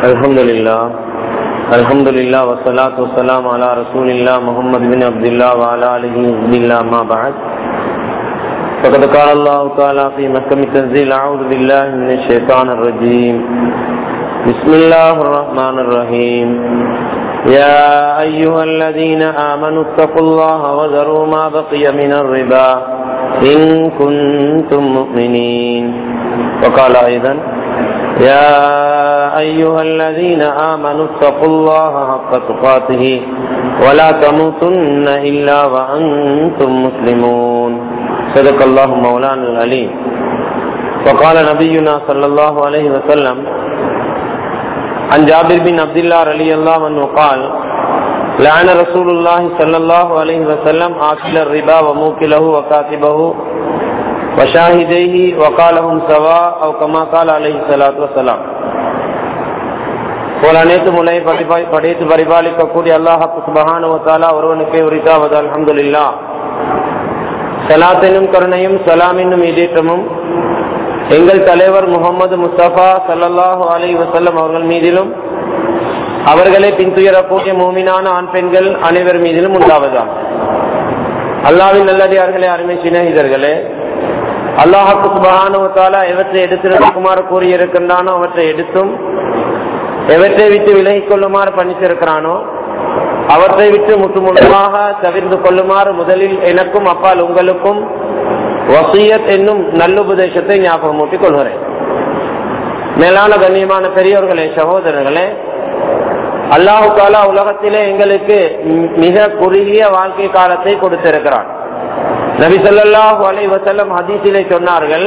الحمد لله الحمد لله والصلاة والسلام على رسول الله محمد بن عبد الله وعلى آله بسم الله ما بعد فقد قال الله تعالى في محكم التنزيل أعوذ بالله من الشيطان الرجيم بسم الله الرحمن الرحيم يا أيها الذين آمنوا اتقوا الله وذروا ما بقي من الربا إن كنتم مؤمنين وقال أيضا يا أيها الذين آمنوا اتقوا الله حق تقاته ولا تموتن إلا وأنتم مسلمون صدق الله مولانا العليم وقال نبينا صلى الله عليه وسلم عن جابر بن عبد الله رضي الله عنه قال لعن رسول الله صلى الله عليه وسلم آكل الربا وموكله وكاتبه وشاهديه وقالهم سواء أو كما قال عليه الصلاة والسلام போல அனைத்து முலை படைத்து பரிபாலிக்கக்கூடிய அல்லாஹாக்கு சுபகானுவத்தாலா ஒருவனுக்கே உரித்தாவது அலமதுல்லா சலாத்தினும் கருணையும் சலாம் என்னும் இதேற்றமும் எங்கள் தலைவர் முகமது முஸ்தபா சல்லாஹூ அலி வசல்லம் அவர்கள் மீதிலும் அவர்களை பின்துயரக்கூடிய மூமினான ஆண் பெண்கள் அனைவர் மீதிலும் உண்டாவதாம் அல்லாவின் நல்லடியார்களே அருமை சிநேகிதர்களே அல்லாஹாக்கு சுபகானுவத்தாலா எவற்றை எடுத்து நடக்குமாறு கூறியிருக்கின்றானோ அவற்றை எடுத்தும் எவற்றை விட்டு விலகிக் கொள்ளுமாறு பணித்திருக்கிறானோ அவற்றை விட்டு முற்றுமுழுமாக தவிர்த்து கொள்ளுமாறு முதலில் எனக்கும் அப்பால் உங்களுக்கும் வசியத் என்னும் நல்லுபதேசத்தை ஞாபகமூட்டிக் கொள்கிறேன் மேலான கண்ணியமான பெரியோர்களே சகோதரர்களே அல்லாஹு தாலா உலகத்திலே எங்களுக்கு மிக குறுகிய வாழ்க்கை காலத்தை கொடுத்திருக்கிறான் நபி சொல்லாஹு அலை வசல்லம் ஹதீசிலே சொன்னார்கள்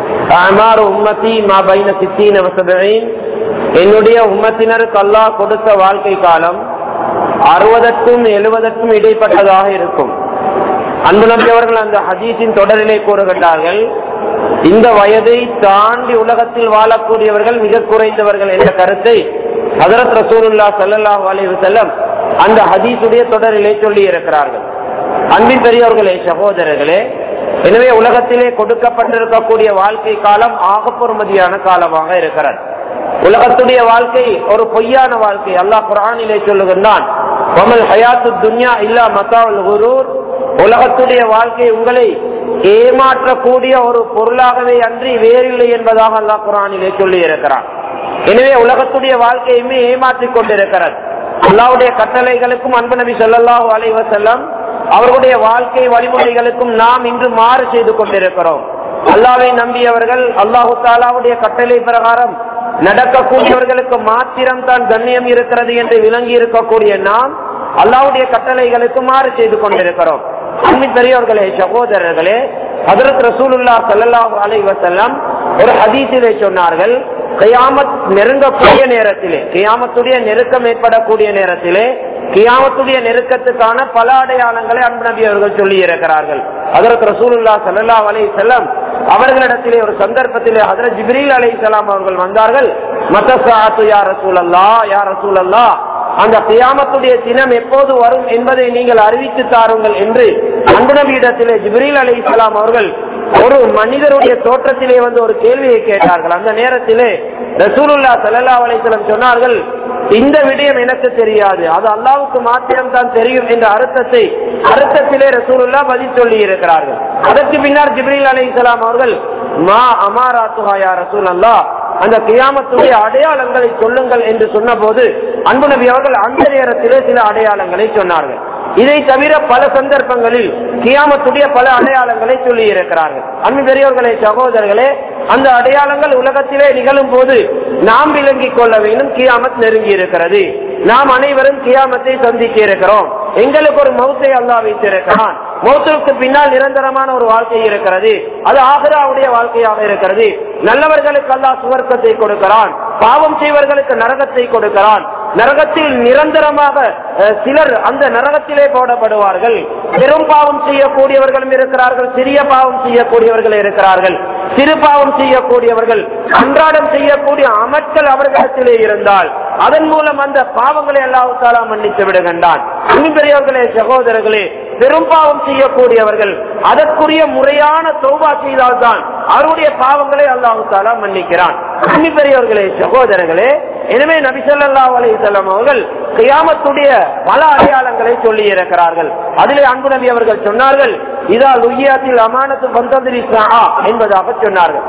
உம்மத்தி மா பைன சித்தீன வசதின் என்னுடைய உம்மத்தினருக்கு அல்லாஹ் கொடுத்த வாழ்க்கை காலம் அறுபதற்கும் எழுபதற்கும் இடைப்பட்டதாக இருக்கும் அன்பு நம்பியவர்கள் அந்த ஹதீஸின் தொடரிலே கூறுகின்றார்கள் இந்த வயதை தாண்டி உலகத்தில் வாழக்கூடியவர்கள் மிக குறைந்தவர்கள் என்ற கருத்தை ஹதரத் ரசூலுல்லா சல்லாஹூ அலைவு செல்லம் அந்த ஹதீஸுடைய தொடரிலே சொல்லி இருக்கிறார்கள் அன்பின் பெரியவர்களே சகோதரர்களே எனவே உலகத்திலே கொடுக்கப்பட்டிருக்கக்கூடிய வாழ்க்கை காலம் ஆக பொறுமதியான காலமாக இருக்கிறது உலகத்துடைய வாழ்க்கை ஒரு பொய்யான வாழ்க்கை அல்லாஹ் குரானிலே சொல்லுகின்றான் துன்யா இல்லா மத்தாவுல் குரூர் உலகத்துடைய வாழ்க்கை உங்களை ஏமாற்றக்கூடிய ஒரு பொருளாகவே அன்றி வேறில்லை என்பதாக அல்லாஹ் குரானிலே சொல்லி இருக்கிறான் எனவே உலகத்துடைய வாழ்க்கையுமே ஏமாற்றிக் கொண்டிருக்கிறது அல்லாவுடைய கட்டளைகளுக்கும் அன்பு நபி சொல்லல்லாஹு அலைவசல்லம் அவர்களுடைய வாழ்க்கை வழிமுறைகளுக்கும் நாம் இன்று மாறு செய்து கொண்டிருக்கிறோம் அல்லாவை நம்பியவர்கள் அல்லாஹு தாலாவுடைய கட்டளை பிரகாரம் நடக்கக்கூடியவர்களுக்கு மாத்திரம் தான் கண்ணியம் இருக்கிறது என்று விளங்கி இருக்கக்கூடிய நாம் அல்லாவுடைய கட்டளைகளுக்கு மாறு செய்து கொண்டிருக்கிறோம் அன்பின் பெரியவர்களே சகோதரர்களே ஹதரத் ரசூலுல்லா சல்லாஹூ அலை வசல்லாம் ஒரு ஹதீசிலே சொன்னார்கள் கியாமத் நெருங்கக்கூடிய நேரத்திலே கியாமத்துடைய நெருக்கம் ஏற்படக்கூடிய நேரத்திலே கியாமத்துடைய நெருக்கத்துக்கான பல அடையாளங்களை அன்பு நபி அவர்கள் சொல்லி இருக்கிறார்கள் அதற்கு ரசூலுல்லா சல்லா அலை செல்லம் அவர்களிடத்திலே ஒரு சந்தர்ப்பத்திலே ஹதரத் ஜிப்ரீல் அலை சலாம் அவர்கள் வந்தார்கள் மத்தசாத்து யார் ரசூல் அல்லா யார் ரசூல் அல்லா அந்த கியாமத்துடைய தினம் எப்போது வரும் என்பதை நீங்கள் அறிவித்து தாருங்கள் என்று அன்பு நபியிடத்திலே ஜிப்ரீல் அலி இஸ்லாம் அவர்கள் ஒரு மனிதருடைய தோற்றத்திலே வந்து ஒரு கேள்வியை கேட்டார்கள் அந்த நேரத்திலே ரசூலுல்லா சல்லா அலிஸ்லம் சொன்னார்கள் இந்த விடயம் எனக்கு தெரியாது அது அல்லாவுக்கு மாத்திரம் தான் தெரியும் என்ற அர்த்தத்தை அர்த்தத்திலே ரசூலுல்லா பதில் சொல்லி இருக்கிறார்கள் அதற்கு பின்னர் ஜிப்ரீல் அலி இஸ்லாம் அவர்கள் மா அமாரா துஹாயா ரசூல் அல்லா அந்த கியாமத்துடைய அடையாளங்களை சொல்லுங்கள் என்று சொன்ன போது அன்பு நபி அவர்கள் அந்த நேரத்திலே சில அடையாளங்களை சொன்னார்கள் இதை தவிர பல சந்தர்ப்பங்களில் கியாமத்துடைய பல அடையாளங்களை சொல்லி இருக்கிறார்கள் அன்பு பெரியவர்களே சகோதரர்களே அந்த அடையாளங்கள் உலகத்திலே நிகழும் போது நாம் விளங்கிக் கொள்ள வேண்டும் கியாமத் நெருங்கி இருக்கிறது நாம் அனைவரும் கியாமத்தை சந்திக்க இருக்கிறோம் எங்களுக்கு ஒரு மௌத்தை அல்லா வைத்திருக்கிறான் மௌத்திற்கு பின்னால் நிரந்தரமான ஒரு வாழ்க்கை இருக்கிறது அது ஆகராவுடைய வாழ்க்கையாக இருக்கிறது நல்லவர்களுக்கு அல்லா சுவர்க்கத்தை கொடுக்கிறான் பாவம் செய்வர்களுக்கு நரகத்தை கொடுக்கிறான் நரகத்தில் நிரந்தரமாக சிலர் அந்த நரகத்திலே போடப்படுவார்கள் பெரும் பாவம் செய்யக்கூடியவர்களும் இருக்கிறார்கள் சிறிய பாவம் செய்யக்கூடியவர்கள் இருக்கிறார்கள் சிறு பாவம் செய்யக்கூடியவர்கள் அன்றாடம் செய்யக்கூடிய அமட்கள் அவர்களிடத்திலே இருந்தால் அதன் மூலம் அந்த பாவங்களை அல்லாஹு தாலா மன்னித்து விடுகின்றான் பெரியவர்களே சகோதரர்களே பெரும் பாவம் செய்யக்கூடியவர்கள் அதற்குரிய முறையான தௌபா செய்தால்தான் அவருடைய பாவங்களை அல்லாஹு தாலா மன்னிக்கிறான் அன்னி பெரியவர்களே சகோதரர்களே எனவே நபிசல்லா அலிசல்லாம் அவர்கள் கியாமத்துடைய பல அடையாளங்களை சொல்லி இருக்கிறார்கள் அதிலே அன்பு நபி அவர்கள் சொன்னார்கள் இதா லுய்யாத்தில் அமானத்து பந்ததிரி என்பதாக சொன்னார்கள்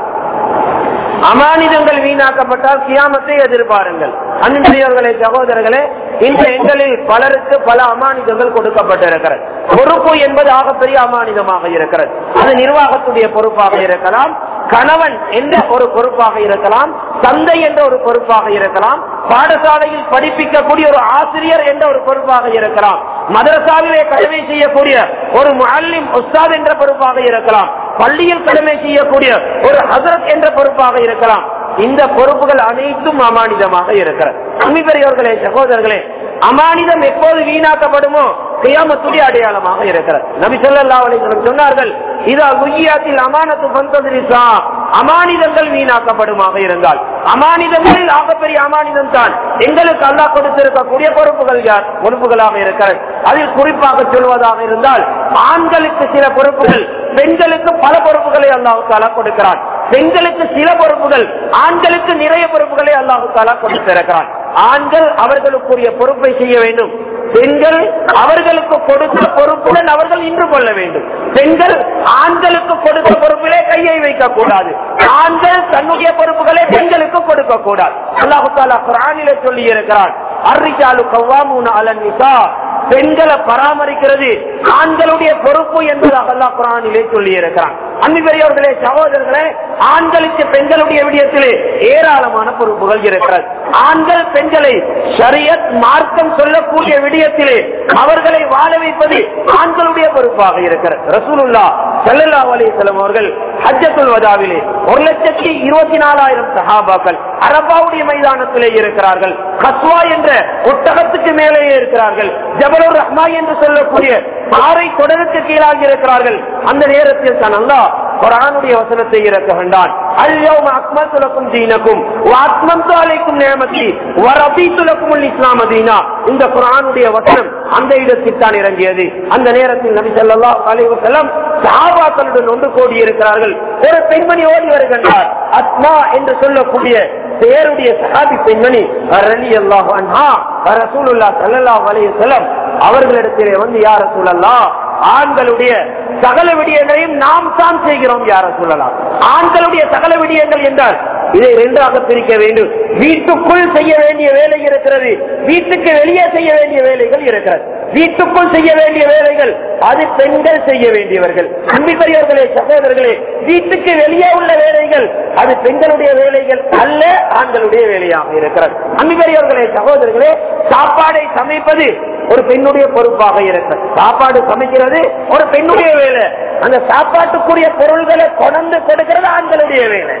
அமானிதங்கள் வீணாக்கப்பட்டால் கியாமத்தை எதிர்பாருங்கள் அன்புடையவர்களே சகோதரர்களே இந்த எண்களில் பலருக்கு பல அமானிதங்கள் கொடுக்கப்பட்டிருக்கிறது பொறுப்பு என்பது ஆகப்பெரிய அமானிதமாக இருக்கிறது அது நிர்வாகத்துடைய பொறுப்பாக இருக்கலாம் கணவன் என்ற ஒரு பொறுப்பாக இருக்கலாம் தந்தை என்ற ஒரு பொறுப்பாக இருக்கலாம் பாடசாலையில் படிப்பிக்கக்கூடிய ஒரு ஆசிரியர் என்ற ஒரு பொறுப்பாக இருக்கலாம் மதரசாவிலே கடமை செய்யக்கூடிய ஒரு முல்லிம் உஸ்தாத் என்ற பொறுப்பாக இருக்கலாம் பள்ளியில் கடமை செய்யக்கூடிய ஒரு ஹசரத் என்ற பொறுப்பாக இருக்கலாம் இந்த பொறுப்புகள் அனைத்தும் அமானிதமாக இருக்கிறது அமிபெரியவர்களே சகோதரர்களே அமானிதம் எப்போது வீணாக்கப்படுமோ கியாமத்துடைய அடையாளமாக இருக்கிறது நபி சொல்லா சொன்னார்கள் இதா குய்யாத்தில் அமானத்து பந்ததிரிசா அமானிதங்கள் வீணாக்கப்படுமாக இருந்தால் அமானிதங்களில் ஆகப்பெரிய அமானிதம் தான் எங்களுக்கு அல்லா கொடுத்திருக்கக்கூடிய பொறுப்புகள் யார் பொறுப்புகளாக இருக்கிறது அதில் குறிப்பாக சொல்வதாக இருந்தால் ஆண்களுக்கு சில பொறுப்புகள் பெண்களுக்கு பல பொறுப்புகளை அல்லாஹு தாலா கொடுக்கிறான் பெண்களுக்கு சில பொறுப்புகள் ஆண்களுக்கு நிறைய பொறுப்புகளை அல்லாஹு தாலா கொடுத்திருக்கிறான் ஆண்கள் அவர்களுக்குரிய பொறுப்பை செய்ய வேண்டும் பெண்கள் அவர்களுக்கு கொடுத்த பொறுப்புடன் அவர்கள் இன்று கொள்ள வேண்டும் பெண்கள் ஆண்களுக்கு கொடுத்த பொறுப்பிலே கையை வைக்க கூடாது ஆண்கள் தன்னுடைய பொறுப்புகளை பெண்களுக்கு கொடுக்க கூடாது அல்லாஹு தாலா குரானில சொல்லி இருக்கிறான் அர்ரிஜாலு கவ்வாமூன் அலன் நிசா பெண்களை பராமரிக்கிறது ஆண்களுடைய பொறுப்பு என்பதாக அல்லாஹ் குரானிலே சொல்லி இருக்கிறான் அன்பு பெரியவர்களே சகோதரர்களே ஆண்களுக்கு பெண்களுடைய விடயத்திலே ஏராளமான பொறுப்புகள் இருக்கிறது ஆண்கள் பெண்களை ஷரியத் மார்க்கம் சொல்லக்கூடிய விடயத்திலே அவர்களை வாழ வைப்பது ஆண்களுடைய பொறுப்பாக இருக்கிறது ரசூலுல்லா சல்லல்லா அலிசலம் அவர்கள் ஹஜ்ஜத்துல் வதாவிலே ஒரு லட்சத்தி இருபத்தி நாலாயிரம் சஹாபாக்கள் அரபாவுடைய மைதானத்திலே இருக்கிறார்கள் கஸ்வா என்ற ஒட்டகத்துக்கு மேலே இருக்கிறார்கள் ஜபலுர் ரஹ்மா என்று சொல்லக்கூடிய பாறை தொடருக்கு கீழாக இருக்கிறார்கள் அந்த நேரத்தில் தான் அல்லா குரானுடைய வசனத்தை இறக்க வேண்டான் அல்யோம் அக்மத்துலக்கும் தீனக்கும் ஆத்மந்து அலைக்கும் நேமத்தி வரபீத்துலக்கும் இஸ்லாம் தீனா இந்த குரானுடைய வசனம் அந்த இடத்தில் தான் இறங்கியது அந்த நேரத்தில் நபி சொல்லா அலைவசலம் சாபாக்களுடன் ஒன்று கூடி இருக்கிறார்கள் ஒரு பெண்மணி ஓடி வருகின்றார் அத்மா என்று சொல்லக்கூடிய பேருடைய சகாபி பெண்மணி ரலி அல்லாஹ் அன்ஹா ரசூலுல்லா ஸல்லல்லாஹு அலைஹி வஸல்லம் அவர்களிடத்திலே வந்து யார் ரசூலல்லா ஆண்களுடைய சகல விடயங்களையும் நாம் தான் செய்கிறோம் யார சொல்லலாம் ஆண்களுடைய சகல விடயங்கள் என்றால் இதை இரண்டாக பிரிக்க வேண்டும் வீட்டுக்குள் செய்ய வேண்டிய வேலை இருக்கிறது வீட்டுக்கு வெளியே செய்ய வேண்டிய வேலைகள் இருக்கிறது வீட்டுக்குள் செய்ய வேண்டிய வேலைகள் அது பெண்கள் செய்ய வேண்டியவர்கள் அன்பிப்பரியவர்களே சகோதரர்களே வீட்டுக்கு வெளியே உள்ள வேலைகள் அது பெண்களுடைய வேலைகள் அல்ல ஆண்களுடைய வேலையாக இருக்கிறது அன்பிப்பரியவர்களே சகோதரர்களே சாப்பாடை சமைப்பது ஒரு பெண்ணுடைய பொறுப்பாக இருக்கிறது சாப்பாடு சமைக்கிறது ஒரு பெண்ணுடைய வேலை அந்த சாப்பாட்டுக்குரிய பொருள்களை கொண்டு கொடுக்கிறது ஆண்களுடைய வேலை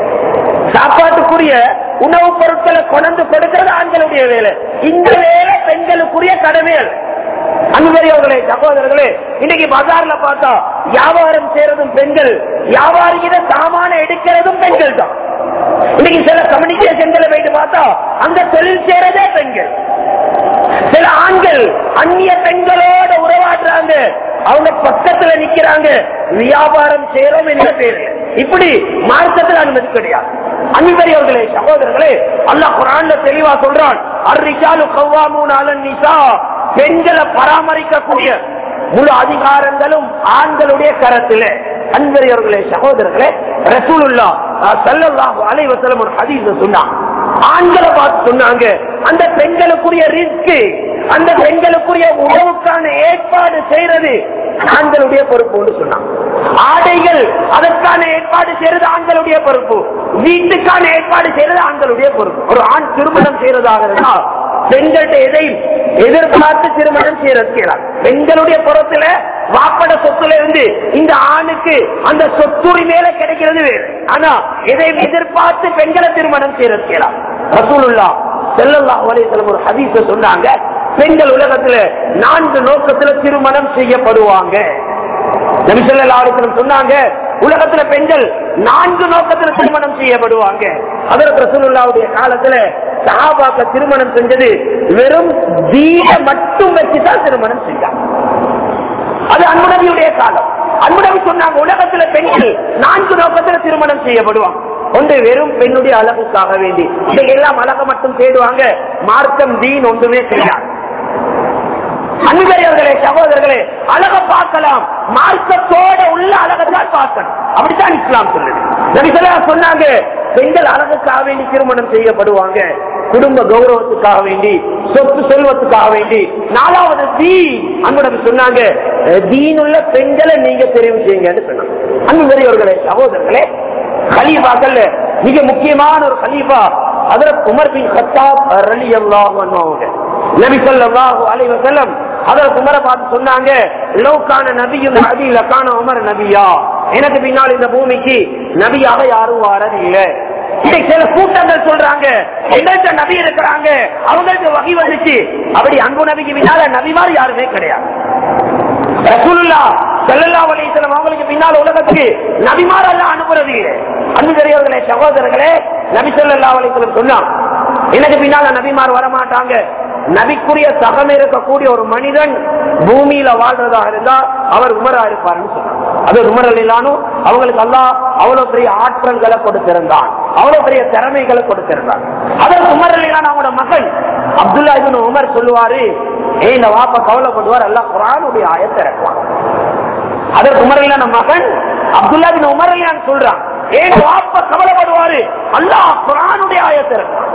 சாப்பாட்டுக்குரிய உணவுப் பொருட்களை கொண்டு கொடுக்கிறது ஆண்களுடைய வேலை இந்த வேலை பெண்களுக்குரிய கடமை அல்ல அன்பர்களே சகோதரர்களே இன்னைக்கு பஜார்ல பார்த்தா வியாபாரம் செய்யறதும் பெண்கள் வியாபாரிகிற சாமான எடுக்கிறதும் பெண்கள் தான் இன்னைக்கு சில கம்யூனிகேஷன்களை போயிட்டு பார்த்தா அந்த தொழில் செய்யறதே பெண்கள் சில ஆண்கள் அந்நிய பெண்களோட உறவாடுறாங்க அவங்க பக்கத்துல நிக்கிறாங்க வியாபாரம் செய்யறோம் என்ற பேரு இப்படி மார்க்கத்தில் அனுமதி கிடையாது அன்பர்களே சகோதரர்களே அல்லாஹ் குரான்ல தெளிவா சொல்றான் அர்ரிஜாலு கவ்வாமூன் அலன் நிசா பெண்களை பராமரிக்கக்கூடிய முழு அதிகாரங்களும் ஆண்களுடைய கரத்திலே அன்பர்களே சகோதரர்களே ரசூலுல்லா சல்லல்லாஹு அலைஹி வஸல்லம் ஒரு ஹதீஸ் சொன்னாங்க ஆண்களை பார்த்து சொன்னாங்க அந்த பெண்களுக்குரிய ரிஸ்க் அந்த பெண்களுக்குரிய உணவுக்கான ஏற்பாடு செய்யறது ஆண்களுடைய பொறுப்பு சொன்னாங்க ஆடைகள் அதற்கான ஏற்பாடு செய்யறது ஆண்களுடைய பொறுப்பு வீட்டுக்கான ஏற்பாடு செய்யறது ஆண்களுடைய பொறுப்பு ஒரு ஆண் திருமணம் செய்யறதாக இருந்தா பெண்கள்கிட்ட எதையும் எதிர்பார்த்து திருமணம் செய்யறது பெண்களுடைய புறத்துல வாப்பட சொத்துல இருந்து இந்த ஆணுக்கு அந்த சொத்துரிமையில கிடைக்கிறது வேறு ஆனா எதையும் எதிர்பார்த்து பெண்களை திருமணம் செய்யறது கேளாம் ரசூலுல்லா செல்லல்லா வலைத்தலம் ஒரு ஹதீஸ சொன்னாங்க பெண்கள் உலகத்துல நான்கு நோக்கத்துல திருமணம் செய்யப்படுவாங்க நபிசல்லாவுக்கு சொன்னாங்க உலகத்துல பெண்கள் நான்கு நோக்கத்துல திருமணம் செய்யப்படுவாங்க அதற்கு ரசூலுல்லாவுடைய காலத்துல சஹாபாக்க திருமணம் செஞ்சது வெறும் தீன மட்டும் வச்சுதான் திருமணம் செஞ்சாங்க அது அன்புடவியுடைய காலம் அன்புடவி சொன்னாங்க உலகத்துல பெண்கள் நான்கு நோக்கத்துல திருமணம் செய்யப்படுவாங்க ஒன்று வெறும் பெண்ணுடைய அழகுக்காக வேண்டி இதையெல்லாம் அழக மட்டும் தேடுவாங்க மார்க்கம் தீன் ஒன்றுமே கிடையாது அன்பர்களே சகோதரர்களே அழக பார்க்கலாம் மார்க்கத்தோட உள்ள அழகத்தான் பார்க்கணும் அப்படித்தான் இஸ்லாம் சொல்லுது நபிசல்லா சொன்னாங்க பெண்கள் அழகுக்காக வேண்டி திருமணம் செய்யப்படுவாங்க குடும்ப கௌரவத்துக்காக வேண்டி சொத்து செல்வத்துக்காக வேண்டி நாலாவது தீன் அன்பு சொன்னாங்க தீன் உள்ள பெண்களை நீங்க தெரிவு செய்யுங்கன்னு சொன்னாங்க அன்பு பெரியவர்களே சகோதரர்களே கலீஃபாக்கள் மிக முக்கியமான ஒரு கலீஃபா அதற்கு உமர் பின் ஹத்தாப் ரலி அல்லாஹ் அவங்க நபி ஸல்லல்லாஹு அலைஹி வஸல்லம் அதற்கு உமரை பார்த்து சொன்னாங்க லோக்கான நபியும் நபி லக்கான உமர் நபியா எனக்கு பின்னால் இந்த பூமிக்கு நபியாக யாரும் வாரது இல்லை இன்னைக்கு சில கூட்டங்கள் சொல்றாங்க எங்கள்கிட்ட நபி இருக்கிறாங்க அவங்களுக்கு வகை வந்துச்சு அப்படி அன்பு நபிக்கு பின்னால நபிமார் யாருமே கிடையாது ரசூலுல்லா ஸல்லல்லாஹு அலைஹி வஸல்லம் அவங்களுக்கு பின்னால் உலகத்துக்கு நபிமார் எல்லாம் அனுப்புறது இல்லை அன்பு பெரியவர்களே சகோதரர்களே நபி ஸல்லல்லாஹு அலைஹி வஸல்லம் சொன்னான் எனக்கு பின்னால நபிமார் வர மாட்டாங்க நபிக்குரிய சகம் இருக்கக்கூடிய ஒரு மனிதன் பூமியில வாழ்றதாக இருந்தா அவர் உமரா இருப்பார்னு சொன்னார் அது உமர் அலிலானும் அவங்களுக்கு எல்லாம் அவ்வளவு பெரிய ஆற்றல்களை கொடுத்திருந்தான் அவ்வளவு பெரிய திறமைகளை கொடுத்திருந்தான் அதற்கு உமர் அலிலான் அவங்களோட மகன் அப்துல்லா இபின் உமர் சொல்லுவாரு ஏ இந்த வாப்பா கவலைப்படுவார் எல்லாம் குரானுடைய ஆயத்தை இறக்குவான் அதற்கு உமர் அலிலான மகன் அப்துல்லா பின் உமர் அலிலான் சொல்றான் ஏன் வாப்பா கவலைப்படுவாரு அல்லாஹ் குரானுடைய ஆயத்தை இறக்குவான்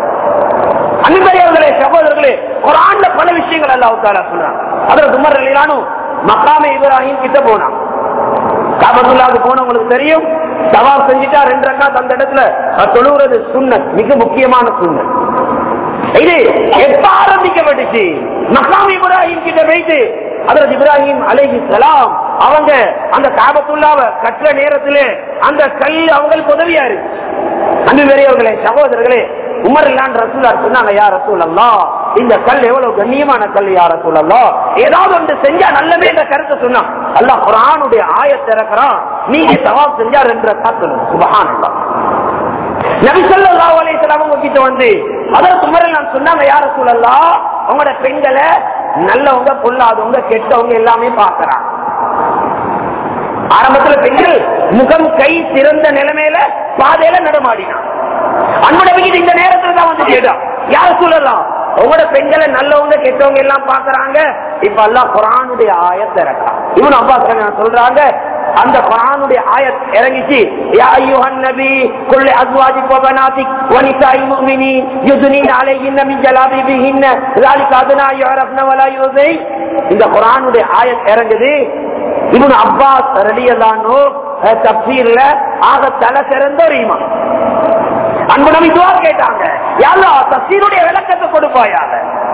அன்பர்களே சகோதரர்களே குரான்ல பல விஷயங்கள் அல்லாஹ் தாலா சொல்றான் அதற்கு உமர் அலிலானும் மக்காம இப்ராஹிம் கிட்ட போனான் காபத்துல்லாவுக்கு போனவங்களுக்கு தெரியும் சவால் செஞ்சுட்டா ரெண்டு ரக்காத் அந்த இடத்துல தொழுகிறது சுண்ணத் மிக முக்கியமான சுண்ணத் இது எப்ப ஆரம்பிக்கப்பட்டுச்சு மக்காம் இப்ராஹிம் கிட்ட வைத்து அதற்கு இப்ராஹிம் அலைஹி சலாம் அவங்க அந்த காபத்துள்ளாவ கற்ற நேரத்திலே அந்த கல் அவங்களுக்கு உதவியா இருக்கு அன்பு பெரியவர்களே சகோதரர்களே உமர் இல்லான் ரசூலார் சொன்னாங்க யார் ரசூல் அல்லா இந்த கல் எவ்வளவு கண்ணியமான கல் யார் ரசூல் அல்லா ஏதாவது ஒன்று செஞ்சா நல்லவே என்ற கருத்தை சொன்னான் அல்லாஹ் குரானுடைய ஆயத்தை இறக்குறான் நீங்க சவால் செஞ்சா ரெண்டு காத்து சுபஹான் அல்லா நபி ஸல்லல்லாஹு அலைஹி வஸல்லம் அவங்க கிட்ட வந்து அதற்கு உமர் நான் சொன்னாங்க யார் ரசூல் அல்லா உங்களோட பெண்களை நல்லவங்க பொல்லாதவங்க கெட்டவங்க எல்லாமே பாக்குறாங்க ஆரம்பத்துல பெண்கள் முகம் கை சிறந்த நிலைமையில பாதையில நடமாடினான் அன்புடமைக்கு இந்த நேரத்துல தான் வந்து கேட்டான் யார சொல்லலாம் உங்களோட பெண்களை நல்லவங்க கெட்டவங்க எல்லாம் பாக்குறாங்க இப்ப எல்லாம் குரானுடைய ஆயத்தை இறக்கலாம் இவன் அப்பா சொல்றாங்க அந்த குரானுடைய ஆயத் இறங்கிச்சு யா அய்யுஹன் நபி குல் அஸ்வாஜிக் வ பனாதிக் வ நிசாஇ முஃமினீன் யுதுனீன அலைஹின்ன மின் ஜலாபிபிஹின்ன ذلك ادنى يعرفن ولا يؤذي இந்த குரானுடைய ஆயத் இறங்குது இவன் அப்பாஸ் ரலியல்லானோ தப்சீர்ல ஆக தலை சிறந்த ஒரு இமாம் அன்பு நபி துவா கேட்டாங்க யாரா தப்சீருடைய விளக்கத்தை கொடுப்பாயாக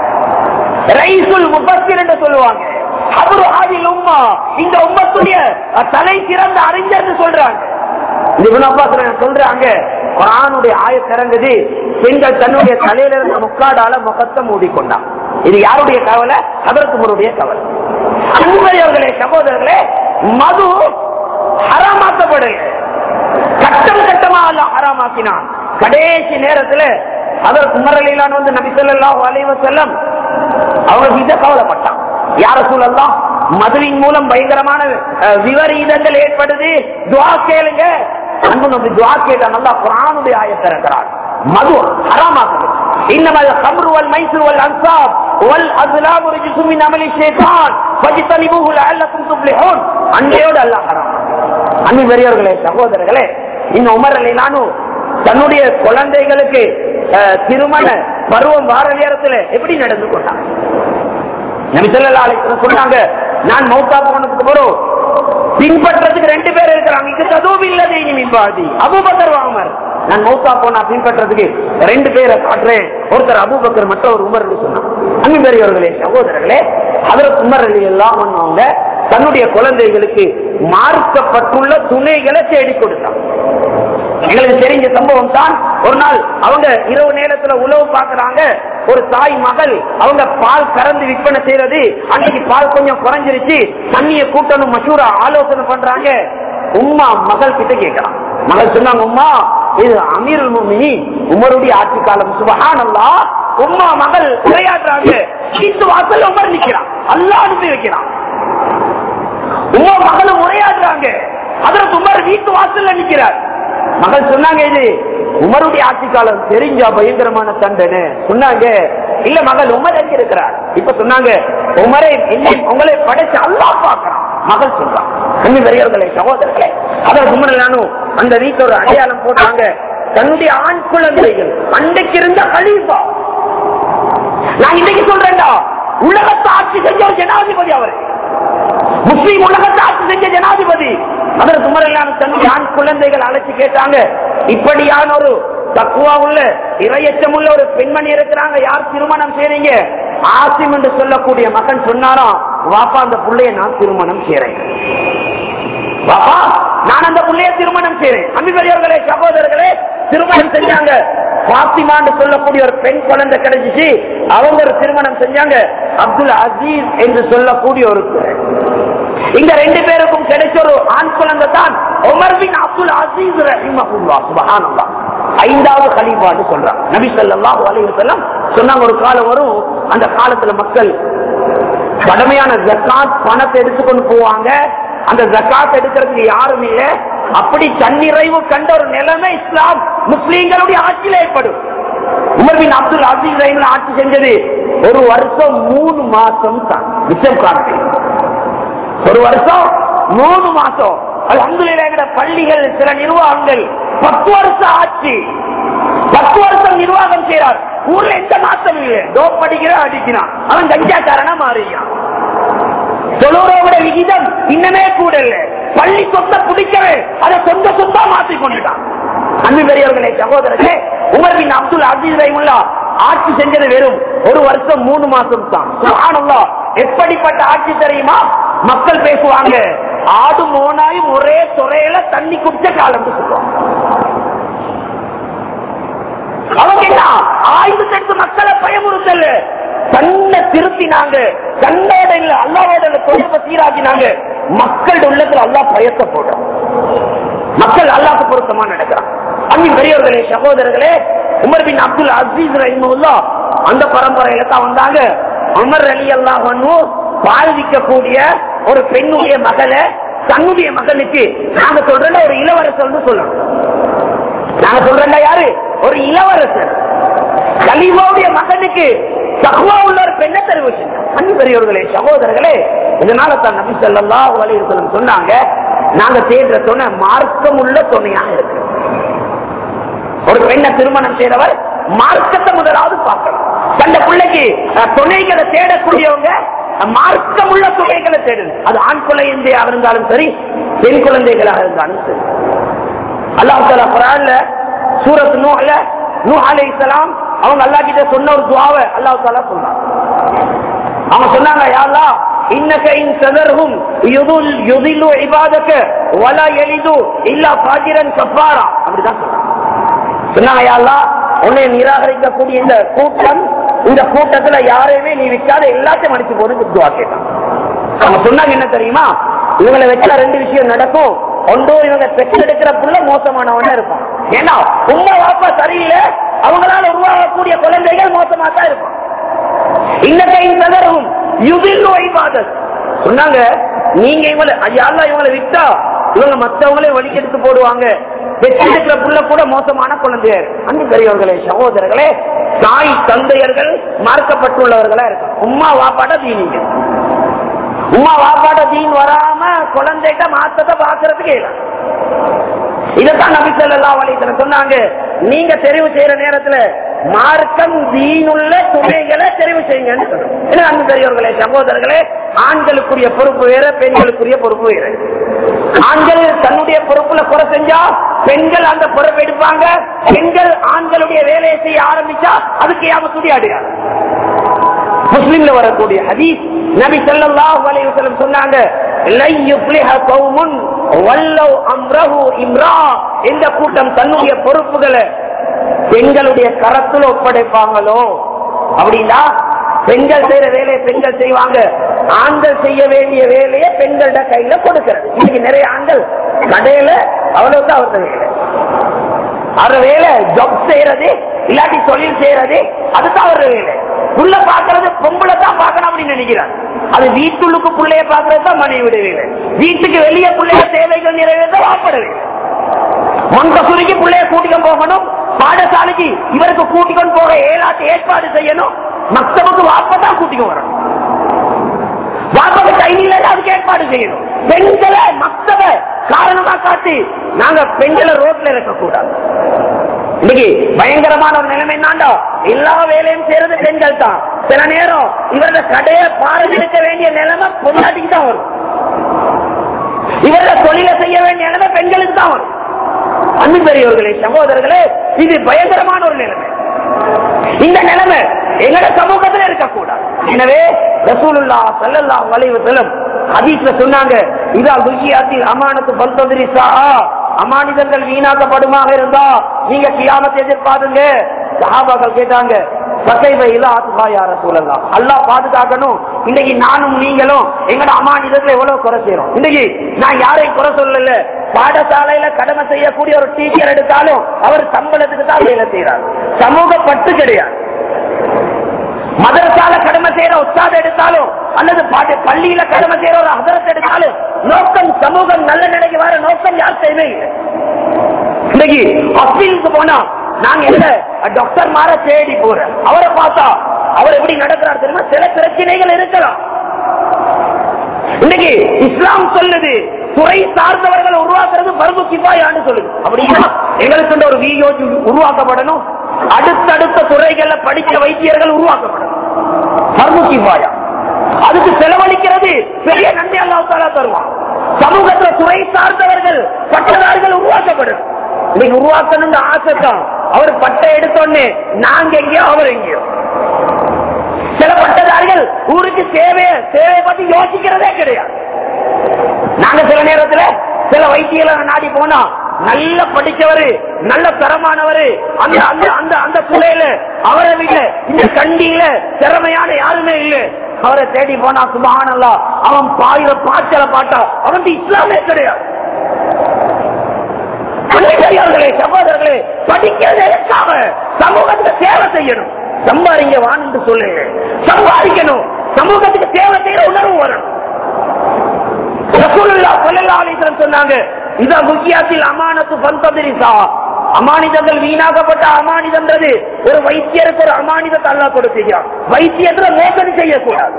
ரைசுல் முபஸ்ஸிர் என்று சொல்லுவாங்க அவரு ஆதில் உம்மா இந்த உம்மத்துடைய தலை சிறந்த அறிஞர்னு சொல்றாங்க இவன் அப்பா சொல்றாங்க குரானுடைய ஆய திறந்தது பெண்கள் தன்னுடைய தலையில இருந்த முக்காடால முகத்தை மூடிக்கொண்டான் இது யாருடைய கவலை அதற்கு முருடைய கவலை அன்பர்களே சகோதரர்களே மது ஹராமாக்கப்படல கட்டம் கட்டமா அல்ல ஹராமாக்கினான் கடைசி நேரத்துல அதற்கு முரளிலான வந்து நபி ஸல்லல்லாஹு அலைஹி வஸல்லம் அவங்க இதை கவலைப்பட்டான் யார சூழல்லாம் மதுவின் மூலம் பயங்கரமான அஹ், விபரீதங்கள் ஏற்படுது துவா கேளுங்க அன்பு நம்பி துவா கேட்டா நல்லா குரானுடைய ஆயத்தை இருக்கிறார் மது ஹராமாக்குது إنما الخمر والميسر والأنصاب والأزلام رجس من عمل الشيطان فاجتنبوه لعلكم تفلحون அன்றையோடு அல்லாஹ் ஹராம் அன்பு பெரியவர்களே சகோதரர்களே இந்த உமர் அலிலானும் தன்னுடைய குழந்தைகளுக்கு அஹ், திருமண பருவம் வார நேரத்தில் எப்படி நடந்து கொண்டான் நபி ஸல்லல்லாஹு அலைஹி வஸல்லம் சொன்னாங்க நான் மௌத்தா போனதுக்கு பிறகு பின்பற்றதுக்கு ரெண்டு பேர் இருக்கிறாங்க இங்க ததுவும் இல்லது இனி மின்பாதி அபூபக்கர் உமர் நான் மௌத்தா போனா பின்பற்றதுக்கு ரெண்டு பேரை காட்டுறேன் ஒருத்தர் அபூபக்கர் மற்ற ஒரு உமர் சொன்னான் அன்பு பெரியவர்களே சகோதரர்களே அதற்கு உமர் அலி எல்லாம் அவங்க தன்னுடைய குழந்தைகளுக்கு மார்க்கப்பட்டுள்ள துணைகளை தேடி கொடுத்தான் எங்களுக்கு தெரிஞ்ச சம்பவம் தான் ஒரு நாள் அவங்க இரவு நேரத்துல உழவு பாக்குறாங்க ஒரு தாய் மகள் அவங்க பால் கறந்து விற்பனை செய்யறது அன்னைக்கு பால் கொஞ்சம் குறைஞ்சிருச்சு தண்ணிய கூட்டணும் மசூரா ஆலோசனை பண்றாங்க உம்மா மகள் கிட்ட கேட்கலாம் மகள் சொன்னாங்க உம்மா இது அமீருல் முமினி உமருடைய ஆட்சி காலம் சுபஹானல்லா உம்மா மகள் உரையாடுறாங்க வீட்டு வாசல் உமர் நிக்கிறான் அல்லா அனுப்பி வைக்கிறான் உம்மா மகளும் உரையாடுறாங்க அதற்கு உமர் வீட்டு வாசல்ல நிக்கிறார் மகள் சொன்னாங்க இது உமருடைய ஆட்சி காலம் தெரிஞ்சா பயங்கரமான தண்டனை சொன்னாங்க இல்ல மகள் உமர் எங்க இருக்கிறார் இப்ப சொன்னாங்க உமரை என்னை உங்களை படைச்சு அல்லாஹ் பார்க்கிறான் மகள் சொல்றான் அன்பு பெரியவர்களே சகோதரர்களே அதான் உமரலானும் அந்த வீட்டுல ஒரு அடையாளம் போட்டாங்க தன்னுடைய ஆண் குழந்தைகள் அன்றைக்கு இருந்த கலீஃபா நான் இன்னைக்கு சொல்றேன்டா உலகத்தை ஆட்சி செஞ்ச ஒரு ஜனாதிபதி அவரு முஸ்லீம் உலகத்தை ஆட்சி செஞ்ச ஜனாதிபதி அதற்கு குமரலான தன்னுடைய ஆண் குழந்தைகள் அழைச்சு கேட்டாங்க இப்படியான ஒரு தக்குவா உள்ள இரையச்சம் உள்ள ஒரு பெண்மணி இருக்கிறாங்க யார் திருமணம் செய்றீங்க ஆசிம் என்று சொல்லக்கூடிய மகன் சொன்னாராம் வாப்பா அந்த புள்ளைய நான் திருமணம் செய்றேன் பாப்பா நான் அந்த புள்ளைய திருமணம் செய்றேன் அம்பிபெரியவர்களே சகோதரர்களே திருமணம் செஞ்சாங்க பாத்திமான்னு சொல்லக்கூடிய ஒரு பெண் குழந்தை கிடைச்சிச்சு அவங்க ஒரு திருமணம் செஞ்சாங்க அப்துல் அசீஸ் என்று சொல்லக்கூடிய ஒரு இந்த ரெண்டு பேருக்கும் கிடைச்ச ஒரு ஆண் குழந்தை தான் உமர் பின் அப்துல் அசீஸ் ரஹிமஹுல்லா சுபஹானல்லாஹ் ஐந்தாவது கலீஃபான்னு சொல்றாங்க நபி ஸல்லல்லாஹு அலைஹி வஸல்லம் சொன்னாங்க ஒரு காலம் வரும் அந்த காலத்துல மக்கள் கடமையான ஜக்காத் பணத்தை எடுத்துக்கொண்டு போவாங்க அந்த ஜக்காத் எடுக்கிறதுக்கு யாரும் இல்ல அப்படி தன்னிறைவு கண்ட ஒரு நிலைமை இஸ்லாம் முஸ்லீம்களுடைய ஆட்சியில் ஏற்படும் உமர் பின் அப்துல் அசீஸ் ரஹீம்ல ஆட்சி செஞ்சது ஒரு வருஷம் மூணு மாசம் தான் மிச்சம் காலத்தில் ஒரு வருஷம் மூணு மாசம் அல்ஹம்துலில்லாஹ் பள்ளிகள் சில நிர்வாகங்கள் பத்து வருஷம் ஆட்சி பத்து வருஷம் நிர்வாகம் செய்யறார் ஊர்ல எந்த மாற்றம் இல்லை டோப் படிக்கிற அடிக்கிறான் அவன் கஞ்சாக்காரனா மாறியான் தொழுறோட விகிதம் இன்னமே கூட இல்ல பள்ளி சொத்தை பிடிக்கவே அதை சொந்த சொத்தா மாற்றி கொண்டுட்டான் அன்பு பெரியவர்களே சகோதரர்களே உமர் பின் அப்துல் அசீஸ் ரஹிமுல்லா ஆட்சி செஞ்சது வெறும் ஒரு வருஷம் மூணு மாசம் தான் சுப்ஹானல்லாஹ். எப்படிப்பட்ட ஆட்சி தெரியுமா மக்கள் பேசுவாங்க ஆடு மோனாயும் ஒரே துறையில தண்ணி குடிச்ச காலம் சொல்லுவாங்க அவங்க என்ன ஆயுதத்தை எடுத்து மக்களை பயமுறுத்தல தன்னை திருத்தினாங்க தன்னோட இல்ல அல்லாவோட இல்ல தொடர்பை சீராக்கினாங்க மக்கள் உள்ளத்துல அல்லா பயத்தை போடுறான் மக்கள் அல்லாக்கு பொருத்தமா நடக்கிறான் அன்பின் பெரியவர்களே சகோதரர்களே உமர் பின் அப்துல் அசீஸ் ரஹிமுல்லா அந்த பரம்பரையில தான் வந்தாங்க உமர் அலி அல்லாஹ் பாதிக்கக்கூடிய ஒரு பெண்ணுடைய மகளை தன்னுடைய மகனுக்கு நாங்க சொல்றேன் ஒரு இளவரசர்னு சொல்லணும் நாங்க சொல்றேன்டா யாரு ஒரு இளவரசர் கலிமாவுடைய மகனுக்கு தகுவா உள்ள ஒரு பெண்ணை தெரிவு செஞ்சார். அன்பு பெரியவர்களே சகோதரர்களே இதனால தான் நபி ஸல்லல்லாஹு அலைஹி வஸல்லம் சொன்னாங்க நாங்க தேடுற துணை மார்க்கம் உள்ள துணையாக இருக்கு ஒரு பெண்ணை திருமணம் செய்தவர் மார்க்கத்தை முதலாவது பார்க்கணும் தந்த பிள்ளைக்கு அஹ், துணைகளை தேடக்கூடியவங்க அஹ், மார்க்கம் உள்ள துணைகளை தேடணும் அது ஆண் குழந்தையாக இருந்தாலும் சரி பெண் குழந்தைகளாக இருந்தாலும் சரி அல்லாஹ் தாலா குரான்ல சூரத் நூஹ்ல நூஹ் அலைஹிஸ்ஸலாம் அவங்க அல்லாஹ் கிட்ட சொன்ன ஒரு துஆவை அல்லாஹ் தாலா சொன்னாங்க அவங்க சொன்னாங்க யா அல்லாஹ் இன்னக இன் சதர்ஹும் யுதுல் யுதில்லு இபாதக வலா யலிது இல்லா ஃபாஜிரன் கஃபாரா அப்படிதான் சொன்னாங்க சொன்னாங்க யா அல்லாஹ் உன்னை நிராகரிக்கக்கூடிய இந்த கூட்டம் இந்த கூட்டத்துல யாரையுமே நீ விற்காத எல்லாத்தையும் அடிச்சு போட்டு துவா கேட்டான் அவங்க சொன்னாங்க என்ன தெரியுமா இவங்களை வச்சா ரெண்டு விஷயம் நடக்கும் ஒன்றோ இவங்க பெற்றெடுக்கிற புள்ள மோசமானவன இருப்பான் ஏன்னா உங்க வாப்பா சரியில்லை அவங்களால உருவாகக்கூடிய குழந்தைகள் மோசமா தான் இருப்பான் இன்னத்தையும் தகரும் யுதில் வைபாதத் சொன்னாங்க நீங்க இவங்களை ஐயா இவங்களை விட்டா இவங்க மத்தவங்களே வழிக்கெடுத்து போடுவாங்க பெற்றெடுக்கிற புள்ள கூட மோசமான குழந்தையர் அன்பு பெரியவர்களே சகோதரர்களே தாய் தந்தையர்கள் மார்க்கப்பட்டுள்ளவர்களா இருக்கு உம்மா வாப்பாட்ட தீனிங்க உம்மா வாப்பாட்ட தீன் வராம குழந்தைகிட்ட மாத்தத்தை பாக்குறதுக்கு இல்லை இதைத்தான் நபி ஸல்லல்லாஹு அலைஹி வஸல்லம் சொன்னாங்க நீங்க தெரிவு செய்யற நேரத்துல மார்க்கம் தீனுள்ள துணைகளை தெரிவு செய்யுங்கன்னு சொல்றோம் என்ன அன்பு பெரியவர்களே சகோதரர்களே ஆண்களுக்குரிய பொறுப்பு வேற பெண்களுக்குரிய பொறுப்பு வேற ஆண்கள் தன்னுடைய பொறுப்புல குறை செஞ்சா பெண்கள் அந்த பொறுப்பு எடுப்பாங்க பெண்கள் ஆண்களுடைய வேலையை செய்ய ஆரம்பிச்சா அதுக்கு யாம துடியாடுகிறார் முஸ்லிம்ல வரக்கூடிய ஹதீஸ் நபி ஸல்லல்லாஹு அலைஹி வஸல்லம் சொன்னாங்க லை யுஃப்லிஹ கௌமுன் வல்லவ் அம்ரஹு இம்ரா இந்த கூட்டம் தன்னுடைய பொறுப்புகளை பெண்களுடைய கரத்துல ஒப்படைப்பாங்களோ அப்படின்னா பெண்கள் செய்யற வேலையை பெண்கள் செய்வாங்க ஆண்கள் செய்ய வேண்டிய வேலையை பெண்களோட கையில கொடுக்கிறது இன்னைக்கு நிறைய ஆண்கள் கடையில அவ்வளவுதான் அவர்கள் வேலை அவர் வேலை ஜப் செய்யறது இல்லாட்டி தொழில் செய்யறது அதுதான் அவர் வேலை புள்ள பாக்குறது பொம்பளை தான் பார்க்கணும் அப்படின்னு நினைக்கிறார் அது வீட்டுள்ளுக்கு புள்ளைய பாக்குறது தான் மனைவிட வேலை வீட்டுக்கு வெளியே புள்ளைய தேவைகள் நிறைவேற்ற வாப்பட வேலை மொன்கசூரிக்கு பிள்ளைய கூட்டிக்கொண்டு போகணும் பாடசாலைக்கு இவருக்கு கூட்டிக்கொண்டு போக ஏலாட்டு ஏற்பாடு செய்யணும் மக்தபுக்கு வாப்பதான் கூட்டிக்கொண்டு வரணும் வாப்பக டைனில அதுக்கு ஏற்பாடு செய்யணும் பெண்களை மக்தப காரணமா காட்டி நாங்க பெண்களை ரோட்ல இருக்கக்கூடாது இன்னைக்கு பயங்கரமான ஒரு நிலைமை என்னாண்டா எல்லா வேலையும் செய்யறது பெண்கள் தான் சில நேரம் இவரது கடையை பாரதிக்க வேண்டிய நிலைமை பொண்டாட்டிக்கு தான் வரும் இவரது தொழிலை செய்ய வேண்டிய நிலைமை பெண்களுக்கு தான் வரும் அன்பு பெரியவர்களே சகோதரர்களே இது பயங்கரமான ஒரு நிலைமை இந்த நிலைமை எங்கட சமூகத்தில் இருக்கக்கூடாது எனவே ரசூலுல்லா சல்லல்லா வளைவு செல்லும் ஹதீஸ்ல சொன்னாங்க இதா குஜியாத்தில் அமானத்து பல்ததிரிசா அமானிதங்கள் வீணாக்கப்படுமாக இருந்தா நீங்க கியாமத்தை எதிர்பார்த்துங்க சஹாபாக்கள் கேட்டாங்க சகைவை இல்ல ஆத்துபா யார சூழலாம் அல்லா பாதுகாக்கணும் இன்னைக்கு நானும் நீங்களும் எங்கட அமானிதத்துல எவ்வளவு குறை செய்யறோம் இன்னைக்கு நான் யாரையும் குறை சொல்லல பாடசாலையில கடமை செய்யக்கூடிய ஒரு டீச்சர் எடுத்தாலும் அவர் சம்பளத்துக்கு தான் வேலை செய்யறாரு சமூக பட்டு கிடையாது மதரசால கடமை செய்யற உற்சாத எடுத்தாலும் அல்லது பாட்டு பள்ளியில கடமை செய்யற ஒரு அதரத்தை எடுத்தாலும் நோக்கம் சமூகம் நல்ல நிலைக்கு வர நோக்கம் யார் செய்வே இல்லை இன்னைக்கு ஹாஸ்பிட்டலுக்கு போனா நாங்க என்ன டாக்டர் மாற தேடி போறேன் அவரை பார்த்தா அவர் எப்படி நடக்கிறார் தெரியுமா சில பிரச்சனைகள் இருக்கலாம் இன்னைக்கு இஸ்லாம் சொல்லுது துறை சார்ந்தவர்களை உருவாக்குறது பருப்பு கிபாயான்னு சொல்லுது அப்படின்னா எங்களுக்கு ஒரு வியோஜி உருவாக்கப்படணும் அடுத்தடுத்த துறைகள்ல படிச்ச வைத்தியர்கள் உருவாக்கப்படணும் பருப்பு கிபாயா அதுக்கு செலவழிக்கிறது பெரிய நன்றி அல்லாத்தாலா தருவான் சமூகத்துல துறை சார்ந்தவர்கள் பட்டதாரிகள் உருவாக்கப்படும் இன்னைக்கு உருவாக்கணும்னு ஆசை தான் அவர் பட்டை எடுத்தோன்னு நாங்க எங்கேயோ அவர் எங்கேயோ சில பட்டதாரிகள் ஊருக்கு சேவை சேவை பத்தி யோசிக்கிறதே கிடையாது நாங்க சில நேரத்துல சில வைத்தியல நாடி போனா நல்ல படிச்சவரு நல்ல தரமானவரு அந்த அந்த அந்த அந்த துறையில அவரை விட இந்த கண்டியில திறமையான யாருமே இல்ல அவரை தேடி போனா சுபஹானல்லா அவன் பாயிர பாய்ச்சல பாட்டா அவன் இஸ்லாமே கிடையாது பெரியார்களே சகோதரர்களே படிக்கிறது எதுக்காக சமூகத்துக்கு சேவை செய்யணும் சம்பாதிங்க வான்னு சொல்லுங்க சம்பாதிக்கணும் சமூகத்துக்கு சேவை செய்யற உணர்வு வரணும் ரசூலுல்லா ஸல்லல்லாஹு அலைஹி வஸல்லம் சொன்னாங்க இதா முக்கியாத்தில் அமானத்து பந்ததிரிசா அமானிதங்கள் வீணாக்கப்பட்ட அமானிதம்ன்றது ஒரு வைத்தியருக்கு ஒரு அமானிதத்தை அல்லாஹ் கொடுக்கிறான் வைத்தியத்துல மோசடி செய்யக்கூடாது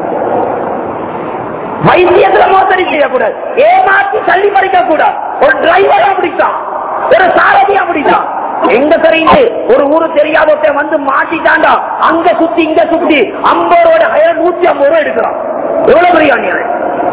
வைத்தியத்துல மோசடி செய்யக்கூடாது ஏமாற்றி தள்ளி பறிக்க கூடாது ஒரு டிரைவர் அப்படித்தான் ஒரு சாரதி அப்படித்தான் எங்க தெரியுது ஒரு ஊரு தெரியாத ஒருத்தன் வந்து மாட்டிட்டாண்டா அங்க சுத்தி இங்க சுத்தி ஐம்பது ரூபாய் நூத்தி ஐம்பது ரூபாய் எடுக்கிறான் எவ்வளவு பெரிய அநியாயம்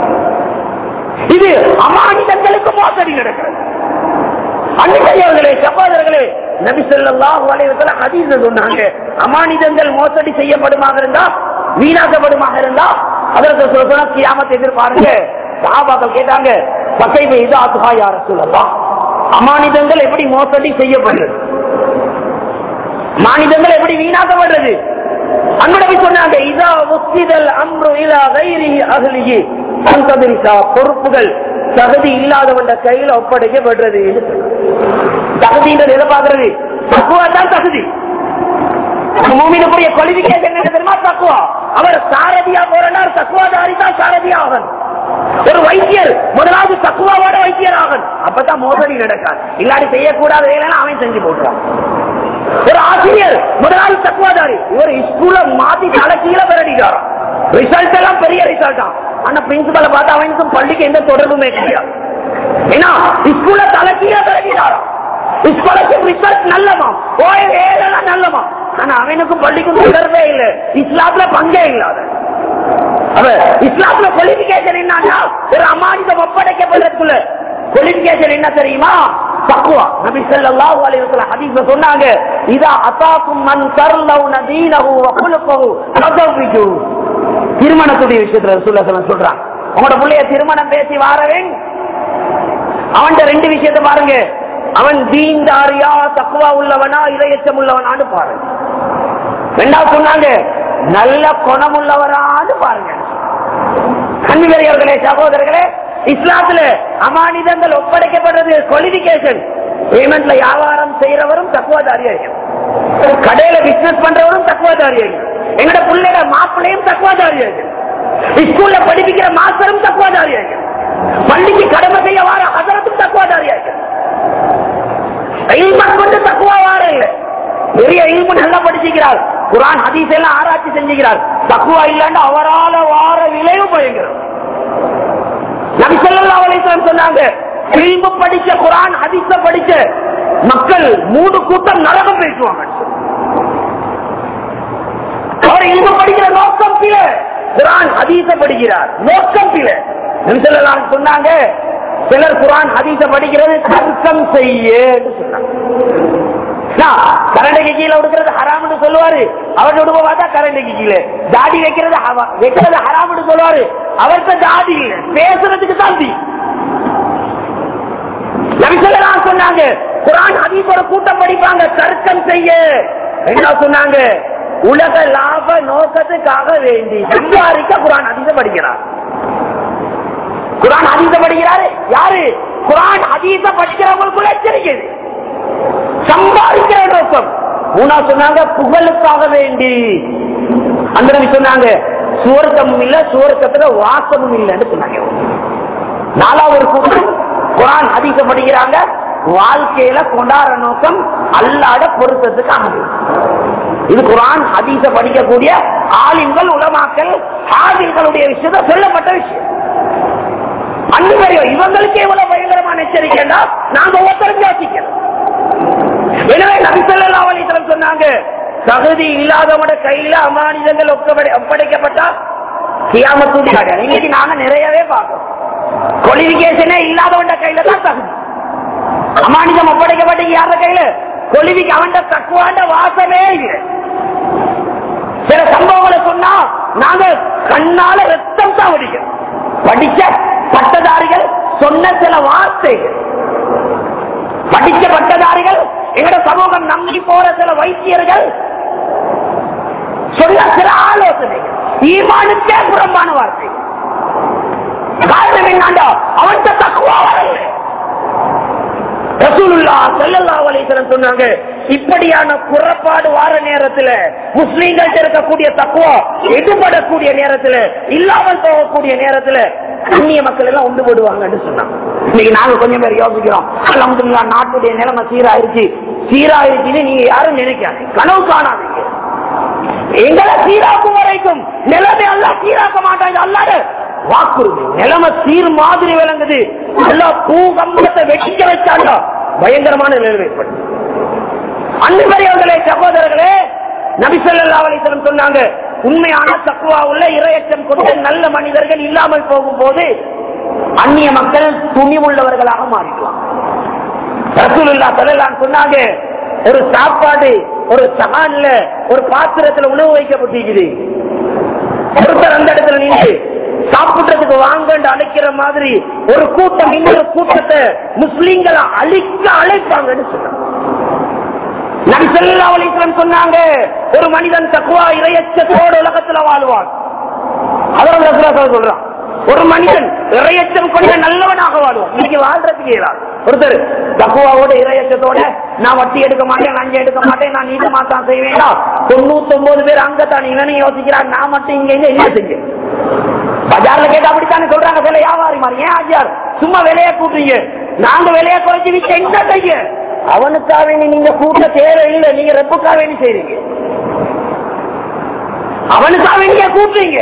இது அமானிதங்களுக்கு மோசடி நடக்கிறது அன்னையர்களே சகோதரர்களே நபி ஸல்லல்லாஹு அலைஹி வஸல்லம் ஹதீஸ்ல சொன்னாங்க அமானிதங்கள் மோசடி செய்யப்படுமாக இருந்தா வீணாக்கப்படுமாக இருந்தா அதற்கு சொல்ல சொன்னா கியாமத்தை எதிர்பாருங்க சஹாபாக்கள் கேட்டாங்க பசைவை இது ஆத்துஹா யார சொல்லலாம் அமானிதங்கள் எப்படி மோசடி செய்யப்படுறது மானிதங்கள் எப்படி வீணாக்கப்படுறது அன்படவை சொன்னாங்க இதா முஸ்திதல் அம்ரு இலா கைரிஹி அகலிஹி அந்ததிரிசா பொறுப்புகள் தகுதி இல்லாதவன் கையில ஒப்படைக்கப்படுறது தகுதின்றது எதை பாக்குறது தக்குவா தான் தகுதி மூமினுக்குரிய குவாலிபிகேஷன் என்ன தெரியுமா தக்குவா அவர் சாரதியா போறார் தக்குவாதாரி தான் சாரதியா ஆகணும் ஒரு வைத்தியர் முதலாவது தக்குவாவோட வைத்தியர் ஆகணும் அப்பதான் மோசடி நடக்காது இல்லாடி செய்யக்கூடாத வேலைன்னா அவன் செஞ்சு போட்டுவான் ஒரு ஆசிரியர் முதலாவது தக்குவாதாரி இவர் ஸ்கூல்ல மாத்தி தலை கீழே பெறடிக்காராம் ரிசல்ட் எல்லாம் பெரிய ரிசல்ட் ஆனா பிரின்சிபலை பார்த்தா அவனுக்கும் பள்ளிக்கு எந்த தொடர்புமே கிடையாது ஏன்னா ஸ்கூல்ல தலை கீழே பெறடிக்காராம் ஸ்காலர்ஷிப் ரிசல்ட் நல்லமா ஓய வேலைலாம் நல்லமா ஆனா அவனுக்கும் பள்ளிக்கும் தொடர்பே இல்லை இஸ்லாத்துல பங்கே இல்லாத அவ இஸ்லாத்துல குவாலிபிகேஷன் என்னன்னா ஒரு அமானிதம் ஒப்படைக்கப்படுறதுக்குள்ள குவாலிபிகேஷன் என்ன தெரியுமா தக்குவா நபி ஸல்லல்லாஹு அலைஹி வஸல்லம் ஹதீஸ்ல சொன்னாங்க இதா அதாக்கும் மன் தர்லவுன தீனஹு வ குலுகஹு ஃபதவ்விஜு திருமணத்துடைய விஷயத்துல ரசூலுல்லாஹி ஸல்லல்லாஹு அலைஹி சொல்றாங்க உங்களோட புள்ளைய திருமணம் பேசி வாரவேன் அவன்கிட்ட ரெண்டு விஷயத்தை பாருங்க அவன் தீன்தாரியா தக்குவா உள்ளவனா இரையச்சம் உள்ளவனான்னு பாருங்க ரெண்டாவது சொன்னாங்க நல்ல குணம் உள்ளவரான்னு பாருங்க கண்ணிவரையர்களே சகோதரர்களே இஸ்லாத்துல அமானிதங்கள் ஒப்படைக்கப்படுறது குவாலிபிகேஷன் பேமெண்ட்ல வியாபாரம் செய்யறவரும் தக்குவாதாரியாகும் கடையில பிசினஸ் பண்றவரும் தக்குவாதாரியாகும் எங்கட பிள்ளைட மாப்பிள்ளையும் தக்குவாதாரியாகும் ஸ்கூல்ல படிப்பிக்கிற மாஸ்டரும் தக்குவாதாரியாகும் பள்ளிக்கு கடமை செய்ய வார அதரத்தும் தக்குவாதாரியாகும் இல்ம கொண்டு தக்குவா வார இல்ல பெரிய இல்மு நல்லா படிச்சுக்கிறார் குரான் ஹதீஸ் எல்லாம் ஆராய்ச்சி செஞ்சுக்கிறார் தக்குவா இல்லாண்டு அவரால வார விளைவும் பயங்கரம் நபி ஸல்லல்லாஹு அலைஹி வஸல்லம் சொன்னாங்க இல்மு படிச்ச குரான் ஹதீஸ படிச்ச மக்கள் மூணு கூட்டம் நரகம் பேசுவாங்க அவர் இல்மு படிக்கிற நோக்கம் பில குரான் ஹதீஸ படிக்கிறார் நோக்கம் பில நபி ஸல்லல்லாஹு அலைஹி சொன்னாங்க சிலர் குரான் ஹதீஸ படிக்கிறது தர்க்கம் செய்ய சொன்னாங்க கரண்டைக்கு கீழே கொடுக்கிறது ஹராம்னு சொல்லுவாரு அவர் விடுவ பார்த்தா கரண்டைக்கு கீழே தாடி வைக்கிறது ஹவா- வைக்கிறது ஹராம்னு சொல்லுவாரு அவர்கிட்ட தாடி இல்ல பேசுறதுக்கு தாண்டி நபிசல்லாம் சொன்னாங்க குரான் ஹதீஸ் ஒரு கூட்டம் படிப்பாங்க தர்க்கம் செய்ய என்ன சொன்னாங்க உலக லாப நோக்கத்துக்காக வேண்டி சம்பாதிக்க குரான் ஹதீஸ படிக்கிறார் குரான் ஹதீஸ படிக்கிறாரு யாரு குரான் ஹதீஸ படிக்கிறவங்களுக்குள்ள எச்சரிக்கை இது. சம்பாதிக்கிற நோக்கம் மூணா சொன்னாங்க புகழுக்காக வேண்டி அந்த நபி சொன்னாங்க சுவர்க்கமும் இல்ல சுவர்க்கத்துல வாசமும் இல்லைன்னு சொன்னாங்க நாலாவது கூட்டம் குரான் அதிக படிக்கிறாங்க வாழ்க்கையில கொண்டாடுற நோக்கம் அல்லாட பொருத்தத்துக்காக இது குரான் ஹதீஸ படிக்கக்கூடிய ஆலிம்கள் உலமாக்கள் ஆதிர்களுடைய விஷயத்த சொல்லப்பட்ட விஷயம் அன்பு பெரியவர், இவங்களுக்கு எவ்வளவு பயங்கரமான எச்சரிக்கைன்னா நாங்க ஒவ்வொருத்தரும் யோசிக்கணும் எனவே நபிசல்லா அலிசலம் சொன்னாங்க தகுதி இல்லாதவட கையில அமானிதங்கள் ஒப்படை- ஒப்படைக்கப்பட்டா கியாமத்துடைய அடையாளம். இன்னைக்கு நாங்க நிறையவே பார்க்கிறோம் குவாலிபிகேஷனே இல்லாதவண்ட கையில தான் தகுதி அமானிதம் ஒப்படைக்கப்பட்ட யார கையில கொலிவிக்கு அவன் தக்குவாண்ட வாசமே இல்லை சில சம்பவங்களை சொன்னா நாங்க கண்ணால ரத்தம் தான் வடிக்கிறோம் படிச்ச பட்டதாரிகள் சொன்ன சில வார்த்தைகள் படிச்ச பட்டதாரிகள் எங்கட சமூகம் நம்பி போற சில வைத்தியர்கள் சொன்ன சில ஆலோசனைகள் ஈமானுக்கே புறம்பான வார்த்தை காரணம் என்னாண்டா அவன் தக்குவா வரல ரசூலுல்லா ஸல்லல்லாஹு அலைஹி வஸல்லம் சொன்னாங்க இப்படியான குறப்பாடு வார நேரத்துல முஸ்லீம்கள் இருக்கக்கூடிய தக்குவா எடுபடக்கூடிய நேரத்துல இல்லாமல் போகக்கூடிய நேரத்துல அந்நிய மக்கள் எல்லாம் ஒன்று போடுவாங்கன்னு சொன்னாங்க இன்னைக்கு நாங்க கொஞ்சம் பேர் யோசிக்கிறோம் அல்ஹம்துலில்லாஹ் நாட்டுடைய நிலைமை சீராயிருச்சு சீராயிருச்சுன்னு நீங்க யாரும் நினைக்காது கனவு காணாதீங்க எங்களை சீராக்கும் வரைக்கும் நிலைமை எல்லாம் சீராக்க மாட்டாங்க அல்லாத வாக்குறுதி நிலைமை சீர் மாதிரி விளங்குது எல்லா பூ கம்பத்தை வெட்டிக்க வச்சாண்டா பயங்கரமான நிலைமை ஏற்படும் அன்பு பெரியவர்களே சகோதரர்களே நபிசல்லா அலிசலம் சொன்னாங்க உண்மையான தக்குவா உள்ள இரையச்சம் கொண்ட நல்ல மனிதர்கள் இல்லாமல் போகும்போது அந்நிய மக்கள் துணிவுள்ளவர்களாக மாறிடுவாங்க ரசூலுல்லா சொல்லலாம் சொன்னாங்க ஒரு சாப்பாடு ஒரு சகான்ல ஒரு பாத்திரத்துல உணவு வைக்கப்பட்டிருக்குது ஒருத்தர் அந்த இடத்துல நின்று சாப்பிடுறதுக்கு வாங்கன்னு அழைக்கிற மாதிரி ஒரு கூட்டம் இன்னொரு கூட்டத்தை முஸ்லீம்களை அழிக்க அழைப்பாங்கன்னு சொன்னாங்க நபி ஸல்லல்லாஹு அலைஹி வஸல்லம் சொன்னாங்க ஒரு மனிதன் தக்குவா இரையச்சத்தோடு உலகத்துல வாழ்வான் அதான் ரசூலுல்லாஹ் சொல்றான் ஒரு மனிதன் இரையச்சம் கொண்ட நல்லவனாக வாழ்வான் இன்னைக்கு வாழ்றதுக்கு இயலாது ஒருத்தர் தக்குவாவோட இரையச்சத்தோட நான் வட்டி எடுக்க மாட்டேன் லஞ்சம் எடுக்க மாட்டேன் நான் நீதி மாத்தான் செய்வேனா தொண்ணூத்தி ஒன்பது பேர் அங்கத்தான் இவனை யோசிக்கிறான் நான் மட்டும் இங்க இங்க என்ன செஞ்சேன் பஜார்ல கேட்டா அப்படித்தானே சொல்றாங்க சில வியாபாரி மாதிரி ஏன் ஆஜியார் சும்மா விலைய கூட்டுறீங்க நாங்க விலைய குறைச்சு விட்டு என்ன செய்ய அவனுக்காக வேண்டி நீங்க கூட்ட தேவை இல்லை நீங்க ரெப்புக்காக வேண்டி செய்றீங்க அவனுக்காக வேண்டிய கூட்டுறீங்க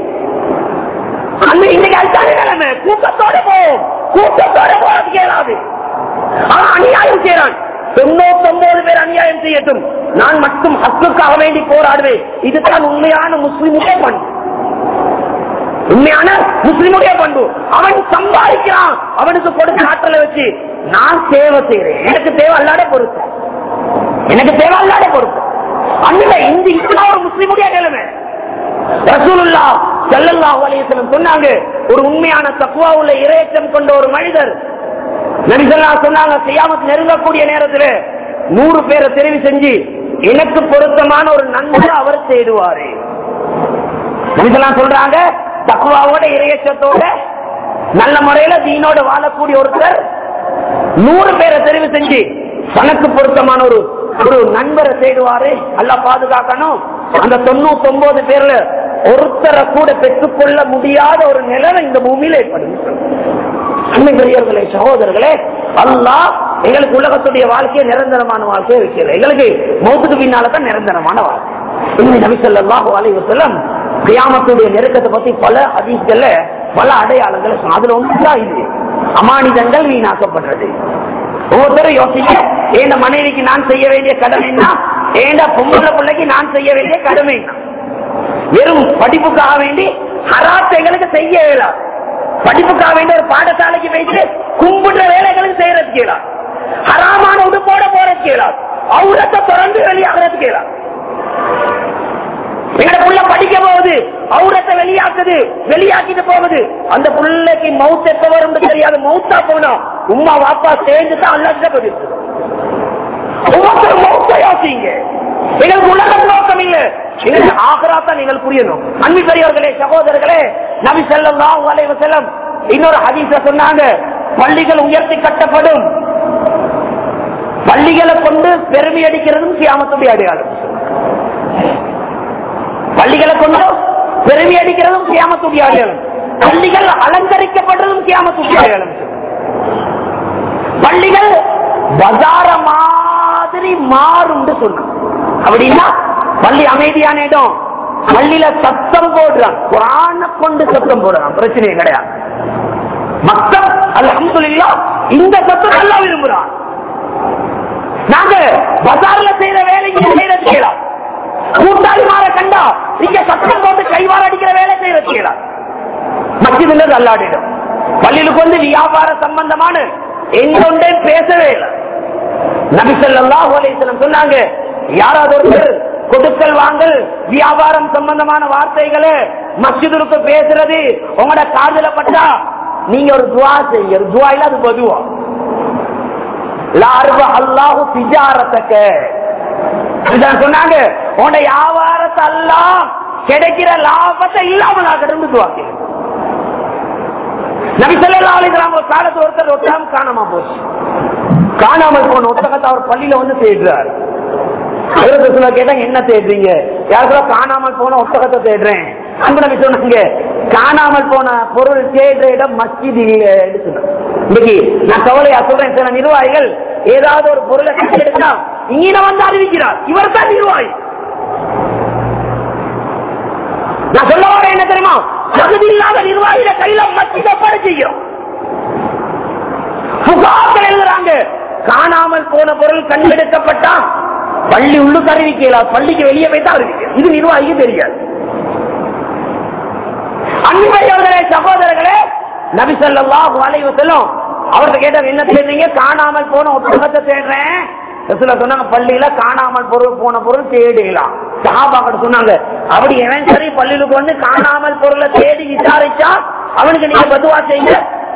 அந்த இன்னைக்கு அதுதானே நிலைமை கூட்டத்தோட போவோம் கூட்டத்தோட போறது கேளாது அவன் அநியாயம் செய்யறான் தொண்ணூத்தி ஒன்பது பேர் அநியாயம் செய்யட்டும் நான் மட்டும் ஹக்குக்காக வேண்டி போராடுவேன் இதுதான் உண்மையான முஸ்லிமுடைய பண்பு உண்மையான முஸ்லிமுடைய பண்பு அவன் சம்பாதிக்கிறான் அவனுக்கு கொடுத்த ஆற்றலை வச்சு நான் சேவை செய்யறேன் எனக்கு தேவை அல்லாட பொறுப்பு எனக்கு தேவை அல்லாட பொறுப்பு அன்னில இந்த இதுதான் ஒரு முஸ்லிமுடைய நிலைமை ரசூலுல்லா ஸல்லல்லாஹு அலைஹி வஸல்லம் சொன்னாங்க ஒரு உண்மையான தக்வா உள்ள இரையச்சம் கொண்ட ஒரு மனிதர் நபிசல்லா சொன்னாங்க செய்யாமத்து நெருங்கக்கூடிய நேரத்துல நூறு பேரை தெரிவு செஞ்சு எனக்கு பொருத்தமான ஒரு நண்பரை அவர் தேடுவாரு நபிசல்லா சொல்றாங்க தக்குவாவோட இரையச்சத்தோட நல்ல முறையில தீனோட வாழக்கூடிய ஒருத்தர் நூறு பேரை தெரிவு செஞ்சு தனக்கு பொருத்தமான ஒரு ஒரு நண்பரை தேடுவாரு அல்ல பாதுகாக்கணும் அந்த தொண்ணூத்தி ஒன்பது பேர்ல ஒருத்தரை கூட பெற்றுக்கொள்ள முடியாத ஒரு நிலைமை இந்த பூமியில ஏற்படும் அன்னை பெரியவர்களே சகோதரர்களே அல்லாஹ் எங்களுக்கு உலகத்துடைய வாழ்க்கையை நிரந்தரமான வாழ்க்கையை வைக்கல எங்களுக்கு மௌத்துக்கு பின்னாலதான் நிரந்தரமான வாழ்க்கை இன்னும் நபி ஸல்லல்லாஹு அலைஹி வஸல்லம் கியாமத்துடைய நெருக்கத்தை பத்தி பல ஹதீஸ்கள்ல பல அடையாளங்களை சொன்னாங்க. அதுல ஒன்றுதான் இது அமானிதங்கள் வீணாக்கப்படுறது ஒவ்வொருத்தரும் யோசிக்க ஏண்ட மனைவிக்கு நான் செய்ய வேண்டிய கடமை என்ன ஏண்ட பொம்பளை பிள்ளைக்கு நான் செய்ய வேண்டிய கடமை என்ன வெறும் படிப்புக்காக வேண்டி ஹராத்தைகளுக்கு செய்ய இயலாது படிப்புக்காக வேண்டிய ஒரு பாடசாலைக்கு வைத்து கும்பிடுற வேலைகளுக்கு செய்யறதுக்கு இயலாது ஹராமான உடுப்போட போறதுக்கு இயலாது அவுரத்தை தொடர்ந்து வெளியாகிறதுக்கு இயலாது எங்கட புள்ள படிக்க போகுது அவுரத்தை வெளியாக்குது வெளியாக்கிட்டு போகுது அந்த புள்ளைக்கு மவுத் எப்ப வரும் தெரியாது மவுத்தா போனா உமா வாப்பா சேர்ந்து தான் அல்ல பதில் ஒவ்வொருத்தரும் மௌத்த யோசிங்க எங்களுக்கு உலகம் நோக்கம் இல்ல எங்களுக்கு ஆகராத்தான் நீங்கள் புரியணும் அன்பு பெரியவர்களே சகோதரர்களே நபி செல்லம் அலைவ செல்லம் இன்னொரு ஹதீஸ சொன்னாங்க பள்ளிகள் உயர்த்தி கட்டப்படும் பள்ளிகளை கொண்டு பெருமை அடிக்கிறதும் கியாமத்துடைய அடையாளம் பள்ளிகளை கொண்டு பெருமை அடிக்கிறதும் கியாமத்துடைய அடையாளம் பள்ளிகள் அலங்கரிக்கப்படுறதும் கியாமத்துடைய அடையாளம் பள்ளிகள் பஜார மாதிரி மாறும் சொன்னான் அப்படின்னா பள்ளி அமைதியான இடம் பள்ளியில சத்தம் போடுறான் குரான கொண்டு சத்தம் போடுறான் பிரச்சனையே கிடையாது மக்கள் அல்ஹம்துலில்லா இந்த சத்தம் நல்லா விரும்புறான் நாங்க பஜார்ல செய்யற வேலைக்கு செய்யறது செய்யலாம் கூட்டாளி மாற கண்டா இங்க சத்தம் போட்டு கைவார அடிக்கிற வேலை செய்யறது செய்யலாம் மத்தியில் அல்லாடிடும் பள்ளியிலுக்கு வந்து வியாபார சம்பந்தமான எங்கொண்டே பேசவே இல்லை நபிசல்லாஹு அலைஹிஸ்ஸலாம் சொன்னாங்க யாராவது ஒருத்தர் கொடுக்கல் வாங்கல் வியாபாரம் சம்பந்தமான வார்த்தைகளை மஸ்ஜிதுக்கு பேசுறது உங்களோட காதல பட்டா நீங்க ஒரு துவா செய்யுங்க ஒரு துவா இல்ல அது பதுவா லார்வ அல்லாஹு திஜாரத்தக்க இதுதான் சொன்னாங்க உன்னோட வியாபாரத்தை எல்லாம் கிடைக்கிற லாபத்தை இல்லாமல் ஆகட்டும் துவா கேளுங்க நபிசல்லா அலிஸ்லாம் ஒரு காலத்து ஒருத்தர் ஒட்டாம காணாம போச்சு காணாமல் போன ஒட்டகத்தை அவர் பள்ளியில வந்து தேடுறார் சொல்ல கேட்டாங்க என்ன தேடுறீங்க யாருக்குள்ள காணாமல் போன ஒட்டகத்தை தேடுறேன் அன்பு நபி சொன்னாங்க காணாமல் போன பொருள் தேடுற இடம் மஸ்ஜித் இல்லைன்னு சொன்னாங்க இன்னைக்கு நான் கவலையா சொல்றேன் சில நிர்வாகிகள் ஏதாவது ஒரு பொருளை கண்டெடுத்தா இங்க வந்து அறிவிக்கிறார் இவர் தான் நிர்வாகி நான் சொல்ல வரேன் என்ன தெரியுமா தகுதி இல்லாத நிர்வாகியில கையில மத்திய படைச்சிக்கிறோம் புகார்கள் எழுதுறாங்க காணாமல் போன பொருள் கண்டெடுக்கப்பட்டா பள்ளி உள்ளுக்கு அறிவிக்கலாம் பள்ளிக்கு வெளியே போய் தான் அறிவிக்க இது நிர்வாகிக்கு தெரியாது அன்பையவர்களே சகோதரர்களே நபி ஸல்லல்லாஹு அலைஹி வஸல்லம் அவர்கிட்ட கேட்டாங்க என்ன தேடுறீங்க காணாமல் போன ஒட்டகத்தை தேடுறேன் ரசூலா சொன்னாங்க பள்ளியில காணாமல் பொருள் போன பொருள் தேடிக்கலாம் சஹாபாக்கிட்ட சொன்னாங்க அப்படி எவன் சரி பள்ளியிலுக்கு வந்து காணாமல் பொருளை தேடி விசாரிச்சா அவனுக்கு நீங்க பதுவா செய்யுங்க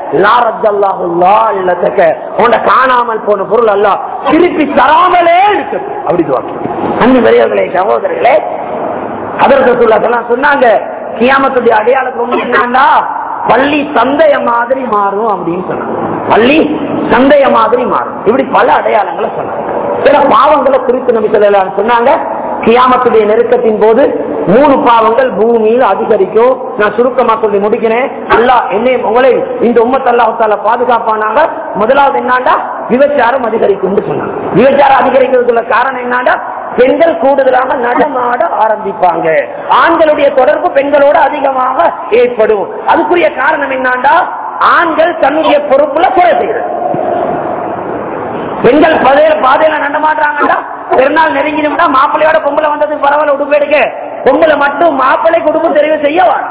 காணாமல் போன பொருள் அல்ல திருப்பி தராமலே இருக்கு அப்படி அன்பு பெரியவர்களே சகோதரர்களே அதற்கு சொன்னாங்க கியாமத்துடைய அடையாளத்துல ஒண்ணு என்னன்னா பள்ளி சந்தைய மாதிரி மாறும் அப்படின்னு சொன்னாங்க பள்ளி சந்தைய மாதிரி மாறும் இப்படி பல அடையாளங்களை சொன்னாங்க சில பாவங்களை குறித்து நபி சொல்லலாம் சொன்னாங்க கியாமத்துடைய நெருக்கத்தின் போது மூணு பாவங்கள் பூமியில் அதிகரிக்கும் நான் சுருக்கமா சொல்லி முடிக்கிறேன் அல்லா என்னை உங்களை இந்த உம்மத் அல்லாஹால பாதுகாப்பானாங்க முதலாவது என்னாண்டா விபச்சாரம் அதிகரிக்கும் சொன்னாங்க விபச்சாரம் அதிகரிக்கிறதுக்குள்ள காரணம் என்னாண்டா பெண்கள் கூடுதலாக நடமாட ஆரம்பிப்பாங்க ஆண்களுடைய தொடர்பு பெண்களோட அதிகமாக ஏற்படும் அதுக்குரிய காரணம் என்னாண்டா ஆண்கள் தன்னுடைய பொறுப்புல குறை செய்யறது பெண்கள் பதையில பாதையில நடமாடுறாங்கடா பெருநாள் நெருங்கினா மாப்பிள்ளையோட பொம்பளை வந்ததுக்கு பரவாயில்ல உடுப்பு எடுக்க பொம்பளை மட்டும் மாப்பிள்ளை குடும்பம் தெரிவு செய்ய வேணும்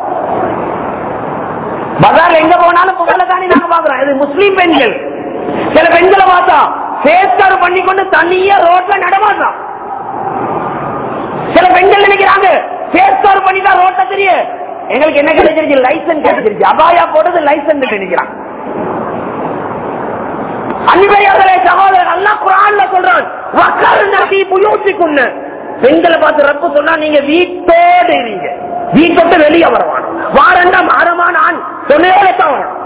பஜார்ல எங்க போனாலும் பொங்கலை தானே நாங்க பாக்குறோம் இது முஸ்லீம் பெண்கள் சில பெண்களை பார்த்தா சேஸ்டார் பண்ணி கொண்டு தனியா ரோட்ல நடமாடுறான் சில பெண்கள் நினைக்கிறாங்க சேஸ்டார் பண்ணி தான் ரோட்ட தெரிய எங்களுக்கு என்ன கிடைச்சிருச்சு லைசன்ஸ் கிடைச்சிருச்சு அபாயா போட்டது லைசன்ஸ் நினைக்கிறான் அன்பையர்களே சகோதரர் அல்லா குரான்ல சொல்றான் வக்கால் நபி புயோசிக்குன்னு பெண்களை பார்த்து ரப்பு சொன்னா நீங்க வீட்டோடு இருங்க வீட்டோட்டு வெளியே வரவான் வாரண்டா மாறமான ஆண் சொன்னதோட தான் வரணும்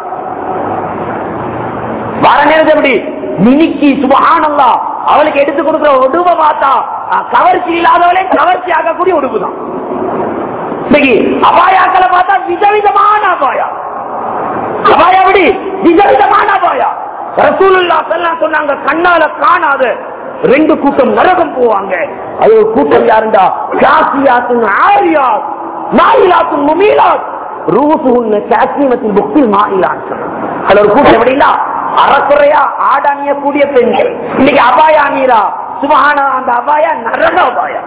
வார நேரத்தை எப்படி மினிக்கி சுபஹானல்லா அவளுக்கு எடுத்து கொடுக்குற உடுவை பார்த்தா கவர்ச்சி இல்லாதவளே கவர்ச்சி ஆகக்கூடிய உடுப்பு தான் இன்னைக்கு அபாயாக்களை பார்த்தா விதவிதமான அபாயா அபாயா எப்படி விதவிதமான அபாயா ரசூலுல்லா ஸல்லல்லாஹு சொன்னாங்க கண்ணால காணாத ரெண்டு கூட்டம் நரகம் போவாங்க அது ஒரு கூட்டம் யாருண்டா காசியாத்துன் ஆரியாத் மாயிலாத்துன் முமீலாத் ரூசுஹுன்ன காசிமத்தில் புக்தில் மாயிலான் அது ஒரு கூட்டம் எப்படின்னா அறக்குறையா ஆடானிய கூடிய பெண்கள் இன்னைக்கு அபாயா நீரா சுபஹானா அந்த அபாயா நரக அபாயா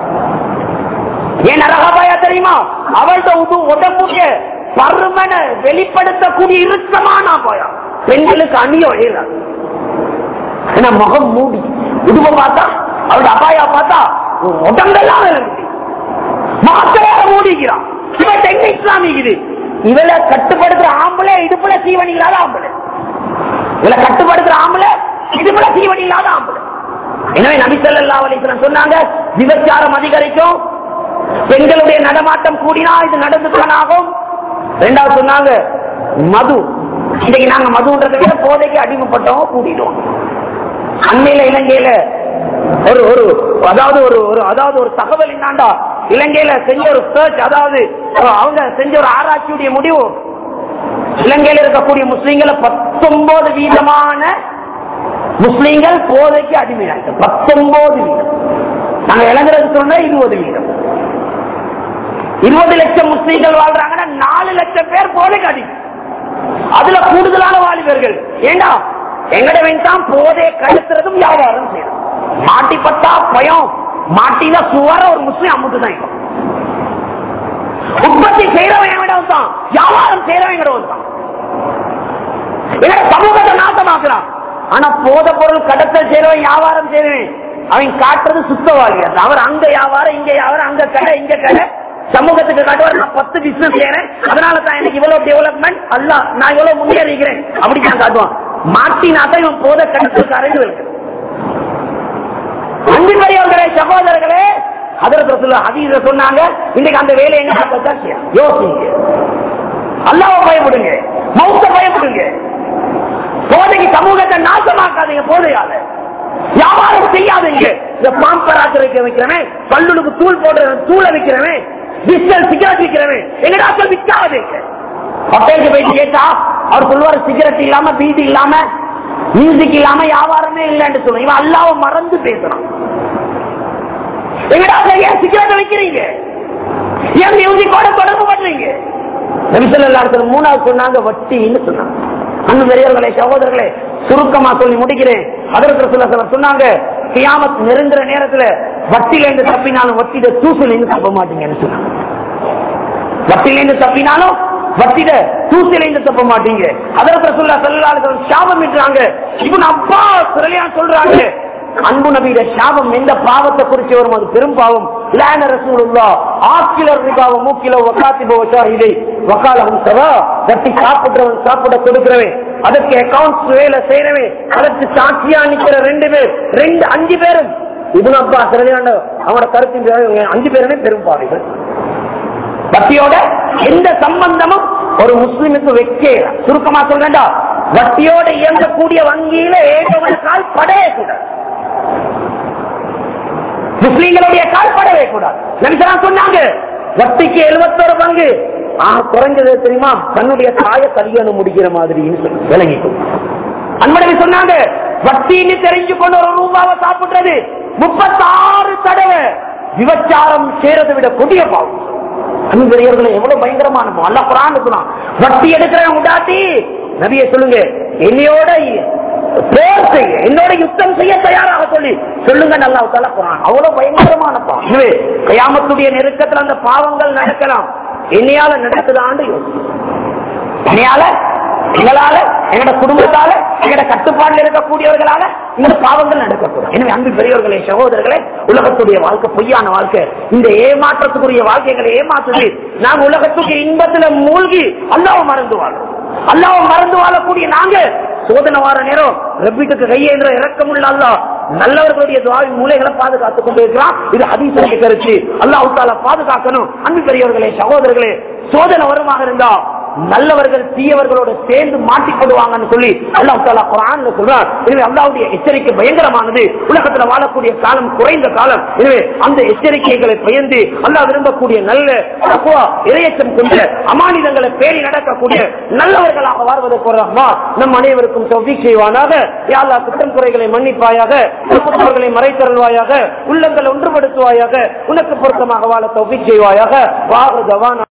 ஏன் நரக அபாயா தெரியுமா அவள்கிட்ட உது உடம்புக்கு பருமனை வெளிப்படுத்தக்கூடிய இறுக்கமான அபாயம் பெண்களுக்கு அணியோ இயலாது ஏன்னா முகம் மூடி உடுப்ப பார்த்தா அவரோட அபாயா பார்த்தா உடம்பெல்லாம் விளங்குது மாத்தையார மூடிக்கிறான் இவன் எங்க இஸ்லாமிக்குது இவளை கட்டுப்படுத்துற ஆம்பளை இடுப்புல சீவன் இல்லாத ஆம்பளை இவளை கட்டுப்படுத்துற ஆம்பளை இடுப்புல சீவன் இல்லாத ஆம்பளை எனவே நபிசல்லா அலிஸ்லாம் சொன்னாங்க விபச்சாரம் அதிகரிக்கும் பெண்களுடைய நடமாட்டம் கூடினா இது நடந்துக்கானாகும் ரெண்டாவது சொன்னாங்க மது இன்னைக்கு நாங்க மதுன்றதை விட போதைக்கு அடிமைப்பட்டவங்க கூட்டிடுவோம் அண்மையில இலங்கையில ஒரு ஒரு அதாவது ஒரு ஒரு அதாவது ஒரு தகவல் என்னாண்டா இலங்கையில செஞ்ச ஒரு சர்ச் அதாவது அவங்க செஞ்ச ஒரு ஆராய்ச்சியுடைய முடிவு இலங்கையில இருக்கக்கூடிய முஸ்லீம்களை பத்தொன்பது வீதமான முஸ்லீம்கள் போதைக்கு அடிமையாங்க பத்தொன்பது வீதம் நாங்க இளங்குறது சொன்னா இருபது வீதம் இருபது லட்சம் முஸ்லீம்கள் வாழ்றாங்கன்னா நாலு லட்சம் பேர் போதைக்கு அடிமை அதுல கூடுதலான வாலிபர்கள் ஏண்டா எங்கடவன் தான் போதே கடத்துறதும் வியாபாரம் செய்யணும் மாட்டிப்பட்டா பயம் மாட்டில சுவர ஒரு முஸ்லீம் அமுட்டு தான் இருக்கும். உற்பத்தி செய்யறவன் எவனிடம் தான் வியாபாரம் செய்யறவன் எங்கடம் தான் எங்கட சமூகத்தை நாட்டமாக்குறான் ஆனா போத பொருள் கடத்தல் செய்யறவன் வியாபாரம் செய்யறவன் அவன் காட்டுறது சுத்தவாளி அது. அவர் அங்க வியாபாரம் இங்க வியாபாரம் அங்க கடை இங்க கடை சமூகத்துக்கு காட்டுவார் நான் பத்து பிசினஸ் செய்யறேன் அதனால தான் எனக்கு இவ்வளவு டெவலப்மெண்ட் அல்ல நான் இவ்வளவு முன்னேறிக்கிறேன் அப்படி தான் காட்டுவான் மாட்டினா தான் இவன் போத கடத்தல்காரன் இருக்கு அன்பின் வரையவர்களே சகோதரர்களே அதற்கு அதீத சொன்னாங்க இன்னைக்கு அந்த வேலையை எங்க பார்த்தா செய்யணும். யோசிங்க அல்லாவ பயப்படுங்க மௌத்த பயப்படுங்க போதைக்கு சமூகத்தை நாசமாக்காதீங்க போதையால வியாபாரம் செய்யாதீங்க இந்த பாம்பராத்திர வைக்கிறவன் பல்லுக்கு தூள் போடுற தூளை வைக்கிறவன் பிஸ்டல் சிகரெட் விற்கிறவன் எங்கடா ஆட்கள் விற்காதீங்க ஹோட்டலுக்கு போயிட்டு கேட்டா அவர் சொல்லுவார் சிகரெட் இல்லாம பீதி இல்லாம மியூசிக் இல்லாம வியாபாரமே இல்லைன்னு சொல்லுவோம் இவன் அல்லாவ மறந்து பேசுறான் எங்கடா ஏன் சிகரெட் வைக்கிறீங்க ஏன் மியூசிக்கோட தொடர்பு பண்றீங்க நபிசல்லாத்துல மூணாவது சொன்னாங்க வட்டின்னு சொன்னாங்க அன்பு பெரியவர்களே சகோதரர்களே சுருக்கமா சொல்லி முடிக்கிறேன் அதற்கு சில சிலர் சொன்னாங்க கியாமத் நெருங்குற நேரத்துல வட்டில இருந்து தப்பினாலும் வட்டியில தூசுல இருந்து தப்ப மாட்டீங்கன்னு சொன்னாங்க வட்டில இருந்து தப்பினாலும் வட்டிட தூசில இருந்து தப்ப மாட்டீங்க அதற்கு சொல்ல செல்லாளர்கள் சாபம் இட்டாங்க இப்ப அப்பா சிறையான் சொல்றாங்க அன்பு நபியிட சாபம் எந்த பாவத்தை குறிச்சு வரும் அது பெரும் பாவம் லான ரசூலுல்லா ஆக்கிலர் ரிபாவ மூக்கில வக்காத்தி போவச்சா இதை வக்காலம் சரா தட்டி சாப்பிடுறவன் சாப்பிட கொடுக்கிறவன் அதற்கு அக்கௌண்ட்ஸ் வேலை செய்யறவன் அதற்கு சாட்சியா நிக்கிற ரெண்டு பேர் ரெண்டு அஞ்சு பேரும் இவன் அப்பா சிறையாண்ட அவனோட கருத்தின் இவங்க அஞ்சு பேருமே பெரும் பாவிகள் வட்டியோட எந்த சம்பந்தமும் ஒரு முஸ்லிமுக்கு வைக்க சுருக்கமா சொல்றேன்டா வட்டியோட இயங்கக்கூடிய வங்கியில ஏகவன கால் படைய கூடாது முஸ்லீம்களுடைய கால் படவே கூடாது நபிசரா சொன்னாங்க வட்டிக்கு எழுபத்தோரு பங்கு ஆக குறைஞ்சது தெரியுமா தன்னுடைய தாய கல்யாணம் முடிக்கிற மாதிரி விளங்கிக்கும் அன்படவி சொன்னாங்க வட்டின்னு தெரிஞ்சு கொண்டு ஒரு ரூபாவை சாப்பிடுறது முப்பத்தாறு தடவை விபச்சாரம் செய்யறதை விட கொடிய பாவம் அன்புடையவர்களை எவ்வளவு பயங்கரமான பாவம். அல்லாஹ் குரான் இருக்கிறான் வட்டி எடுக்கிறவன் உண்டாட்டி நபியை சொல்லுங்க என்னையோட போர் செய்ய என்னோட யுத்தம் செய்ய தயாராக சொல்லி சொல்லுங்க நல்லா தலை குரான் அவ்வளவு பயங்கரமான பாவம் எனவே கயாமத்துடைய நெருக்கத்துல அந்த பாவங்கள் நடக்கலாம் என்னையால நடக்குதான்னு யோசி என்னையால எங்களால எங்களோட குடும்பத்தால எங்களோட கட்டுப்பாடுல இருக்கக்கூடியவர்களால இந்த பாவங்கள் நடக்கக்கூடும் எனவே அன்பு பெரியவர்களே சகோதரர்களே உலகத்துடைய வாழ்க்கை பொய்யான வாழ்க்கை இந்த ஏமாற்றத்துக்குரிய வாழ்க்கைகளை ஏமாற்றுது நாங்க உலகத்துக்கு இன்பத்துல மூழ்கி அல்லாவை மறந்து வாழ்றோம் அல்லாவை மறந்து வாழக்கூடிய நாங்க சோதனை வார நேரம் ரப்பிட்டுக்கு கையேந்திர இறக்கமுள்ள அல்லா நல்லவர்களுடைய துவாவின் மூலைகளை பாதுகாத்துக் கொண்டு இருக்கிறான் இது அதிசய கருத்து அல்லாஹ் தால பாதுகாக்கணும் அன்பு பெரியவர்களே சகோதரர்களே சோதனை வருமாக இருந்தா நல்லவர்கள் தீயவர்களோட சேர்ந்து மாட்டிக்கொடுவாங்கன்னு சொல்லி அல்லாஹ் தாலா குரான்ல சொல்றார் எனவே அல்லாவுடைய எச்சரிக்கை பயங்கரமானது உலகத்துல வாழக்கூடிய காலம் குறைந்த காலம் எனவே அந்த எச்சரிக்கைகளை பயந்து அல்லாஹ் விரும்பக்கூடிய நல்ல தக்குவா, இரையச்சம் கொண்ட அமானிதங்களை பேணி நடக்கக்கூடிய நல்லவர்களாக வாழ்வதற்கு ரஹ்மா நம் அனைவருக்கும் தௌஃபீக் செய்வானாக யா அல்லாஹ் குற்றம் குறைகளை மன்னிப்பாயாக குற்றங்களை மறைத்தருள்வாயாக உள்ளங்களை ஒன்றுபடுத்துவாயாக உனக்கு பொருத்தமாக வாழ தௌஃபீக் செய்வாயாக வாஹு தவானா